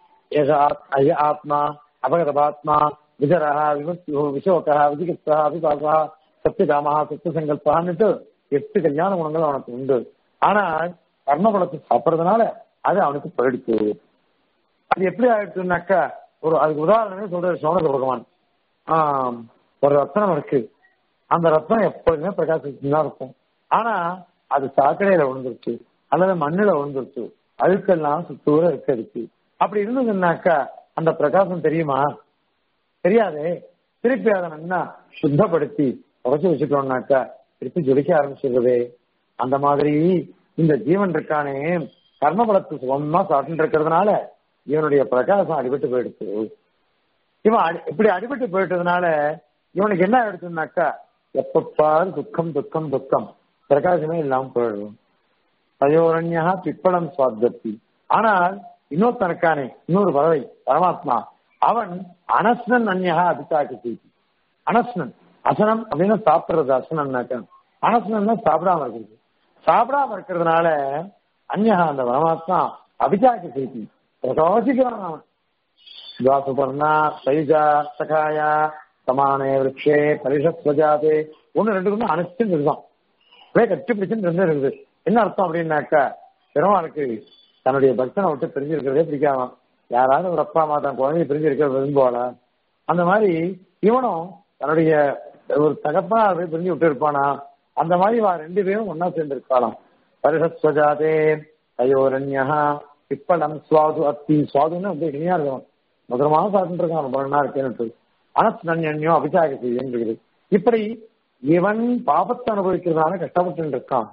ஆத்மா அபகதபாத்மா விஜரா விமுக்தியோ விஷோகா விஜிகிப்தா அபிபாசா சத்தியகாமா சத்தியசங்கல்பான்னுட்டு எட்டு கல்யாண குணங்கள் அவனுக்கு உண்டு ஆனா கர்மபலத்தை சாப்பிடுறதுனால அது அவனுக்கு போயிடுச்சு அது எப்படி ஆயிடுச்சுனாக்கா ஒரு அதுக்கு உதாரணமே சொல்ற சோழக பகவான் ஆஹ் ஒரு ரத்னம் இருக்கு அந்த ரத்னம் எப்பொழுதுமே பிரகாசிச்சுதான் தான் இருக்கும் ஆனா அது சாக்கடையில விழுந்துருச்சு அல்லது மண்ணில விழுந்துருச்சு அழுக்கெல்லாம் சுத்தூர இருக்கு அப்படி இருந்ததுன்னாக்கா அந்த பிரகாசம் தெரியுமா தெரியாதே திருப்பி அதை நல்லா சுத்தப்படுத்தி உரைச்சு வச்சுட்டோம்னாக்கா திருப்பி ஜொலிக்க ஆரம்பிச்சிருதே அந்த மாதிரி இந்த ஜீவன் இருக்கானே கர்மபலத்து சுகமா சாப்பிட்டு இருக்கிறதுனால இவனுடைய பிரகாசம் அடிபட்டு போயிடுச்சு இவன் இப்படி அடிபட்டு போயிட்டதுனால இவனுக்கு என்ன ஆயிடுச்சுனாக்கா எப்பப்பாரு துக்கம் துக்கம் துக்கம் பிரகாசமே இல்லாம போயிடும் தயோரண்யா பிப்பளம் சுவாத்தி ஆனால் இன்னொருத்தனுக்கானே இன்னொரு பறவை பரமாத்மா அவன் அனஸ்னன் அந்நகா அபித்தாக்கு செய்தி அனஸ்னன் அசனம் அப்படின்னு சாப்பிடுறது அசனம்னாக்க அனஸ்னன்னா சாப்பிடாம இருக்கிறது சாப்பிடாம இருக்கிறதுனால அந்நகா அந்த பரமாத்மா அபிச்சாக்கு செய்தி பிரகாசிக்கிறான் அவன் துவாசுபர்ணா சைஜா சகாயா சமானே விரக்ஷே பரிஷத் ஸ்வஜாதே ஒன்னு ரெண்டு ஒண்ணு அனைத்தும் இருக்குதான் அப்படியே கட்டி பிடிச்சுன்னு ரெண்டு இருக்குது என்ன அர்த்தம் அப்படின்னாக்கா பெருமாளுக்கு தன்னுடைய பக்தனை விட்டு பிரிஞ்சிருக்கிறதே பிடிக்காம யாராவது ஒரு அப்பா அம்மா தன் குழந்தைய பிரிஞ்சிருக்க விரும்புவாளா அந்த மாதிரி இவனும் தன்னுடைய ஒரு தகப்பா அப்படியே பிரிஞ்சு விட்டு இருப்பானா அந்த மாதிரி வா ரெண்டு பேரும் ஒன்னா சேர்ந்து இருக்கலாம் பரிஷத் ஸ்வஜாதே தயோரண்யா பிப்பளம் சுவாது அத்தி சுவாதுன்னு வந்து இனிமையா இருக்கும் மதுரமாக சாப்பிட்டு இருக்கான் ரொம்ப நல்லா இருக்கேன்னு அனஸ்னன்யோ அபிஷாக செய்யுங்கிறது இப்படி இவன் பாபத்தை அனுபவிக்கிறதுனால கஷ்டப்பட்டு இருக்கான்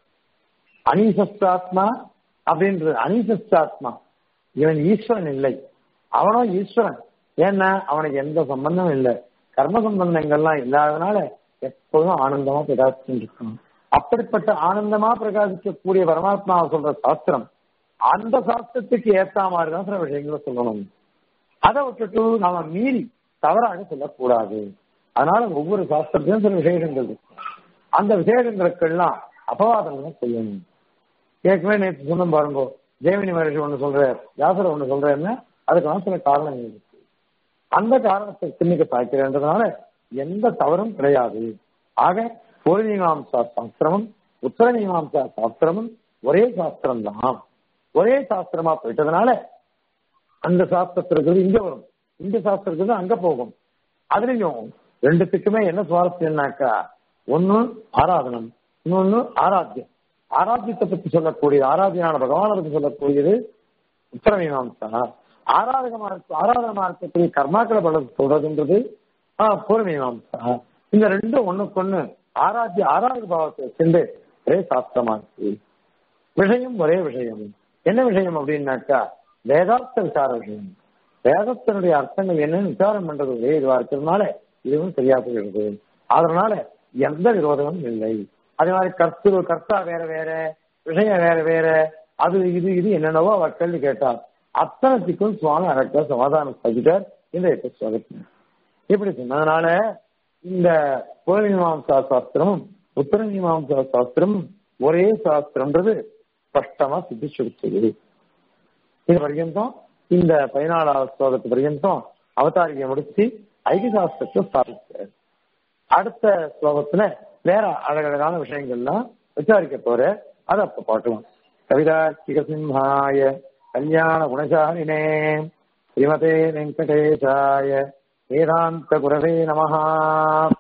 அனீசஸ்தாத்மா அப்படின்றது அனீசஸ்தாத்மா இவன் ஈஸ்வரன் இல்லை அவனும் ஈஸ்வரன் ஏன்னா அவனுக்கு எந்த சம்பந்தமும் இல்லை கர்ம சம்பந்தங்கள்லாம் இல்லாதனால எப்போதும் ஆனந்தமா பிரகாசிச்சுட்டு இருக்கான் அப்படிப்பட்ட ஆனந்தமா பிரகாசிக்கக்கூடிய பரமாத்மாவை சொல்ற சாஸ்திரம் அந்த சாஸ்திரத்துக்கு ஏத்த மாதிரி தான் சில விஷயங்களை சொல்லணும் அதை விட்டுட்டு நாம மீறி தவறாக சொல்லக்கூடாது அதனால ஒவ்வொரு சாஸ்திரத்தையும் சில விசேஷங்கள் இருக்கு அந்த விசேஷங்களுக்கெல்லாம் அபவாதங்கள் செய்யணும் ஏற்கனவே நேற்று சொன்ன பாருங்க ஜெயமினி மகர்ஷி ஒண்ணு சொல்றார் வியாசர் ஒண்ணு சொல்றேன்னா அதுக்கான சில காரணங்கள் இருக்கு அந்த காரணத்தை சின்னிக்க பார்க்கிறேன்றதுனால எந்த தவறும் கிடையாது ஆக ஒரு மீமாம்சா சாஸ்திரமும் உத்தர மீமாம்சா சாஸ்திரமும் ஒரே சாஸ்திரம் தான் ஒரே சாஸ்திரமா போயிட்டதுனால அந்த சாஸ்திரத்திற்கு இங்க வரும் இந்த சாஸ்திரத்துக்கு அங்க போகும் அதுலயும் ரெண்டுத்துக்குமே என்ன சுவாரஸ்யம்னாக்கா ஒன்னு ஆராதனம் இன்னொன்னு ஆராத்தியம் ஆராத்தியத்தை பத்தி சொல்லக்கூடியது ஆராத்தியான பகவானை பத்தி சொல்லக்கூடியது உத்தர மீமாம்சா ஆராதகமா இருக்க ஆராதகமா இருக்கக்கூடிய கர்மாக்களை பல சொல்றதுன்றது ஆஹ் பூர்வ மீமாம்சா இந்த ரெண்டும் ஒண்ணுக்கு ஒண்ணு ஆராத்திய ஆராதக பாவத்தை சென்று ஒரே சாஸ்திரமா இருக்கு விஷயம் ஒரே விஷயம் என்ன விஷயம் அப்படின்னாக்கா வேதார்த்த விசார விஷயம் வேதத்தினுடைய அர்த்தங்கள் என்னன்னு விசாரம் பண்றது ஒரே இதுவா இருக்கிறதுனால இதுவும் சரியா போயிடுது அதனால எந்த விரோதமும் இல்லை அதே மாதிரி கர்த்து கர்த்தா வேற வேற விஷயம் வேற வேற அது இது இது என்னென்னவோ அவர் கேள்வி கேட்டார் அத்தனத்துக்கும் சுவாமி அழகா சமாதானம் செஞ்சுட்டார் இந்த எட்டு ஸ்லோகத்தில் இப்படி சொன்னதுனால இந்த பூர்வமீமாம்சா சாஸ்திரமும் உத்தர மீமாம்சா சாஸ்திரமும் ஒரே சாஸ்திரம்ன்றது ஸ்பஷ்டமா சித்திச்சு கொடுத்தது இது பர்யந்தம் இந்த பதினாலாவது ஸ்லோகத்து பர்யந்தம் அவதாரியை முடிச்சு ஐக்கிய சாஸ்திரத்தை ஸ்தாபிச்சார் அடுத்த ஸ்லோகத்துல வேற அழகழகான விஷயங்கள்லாம் விசாரிக்க போற அதை அப்ப பார்க்கலாம் கவிதார்த்திக சிம்ஹாய கல்யாண குணசாலினே ஸ்ரீமதே வெங்கடேசாய வேதாந்த குரவே நமஹா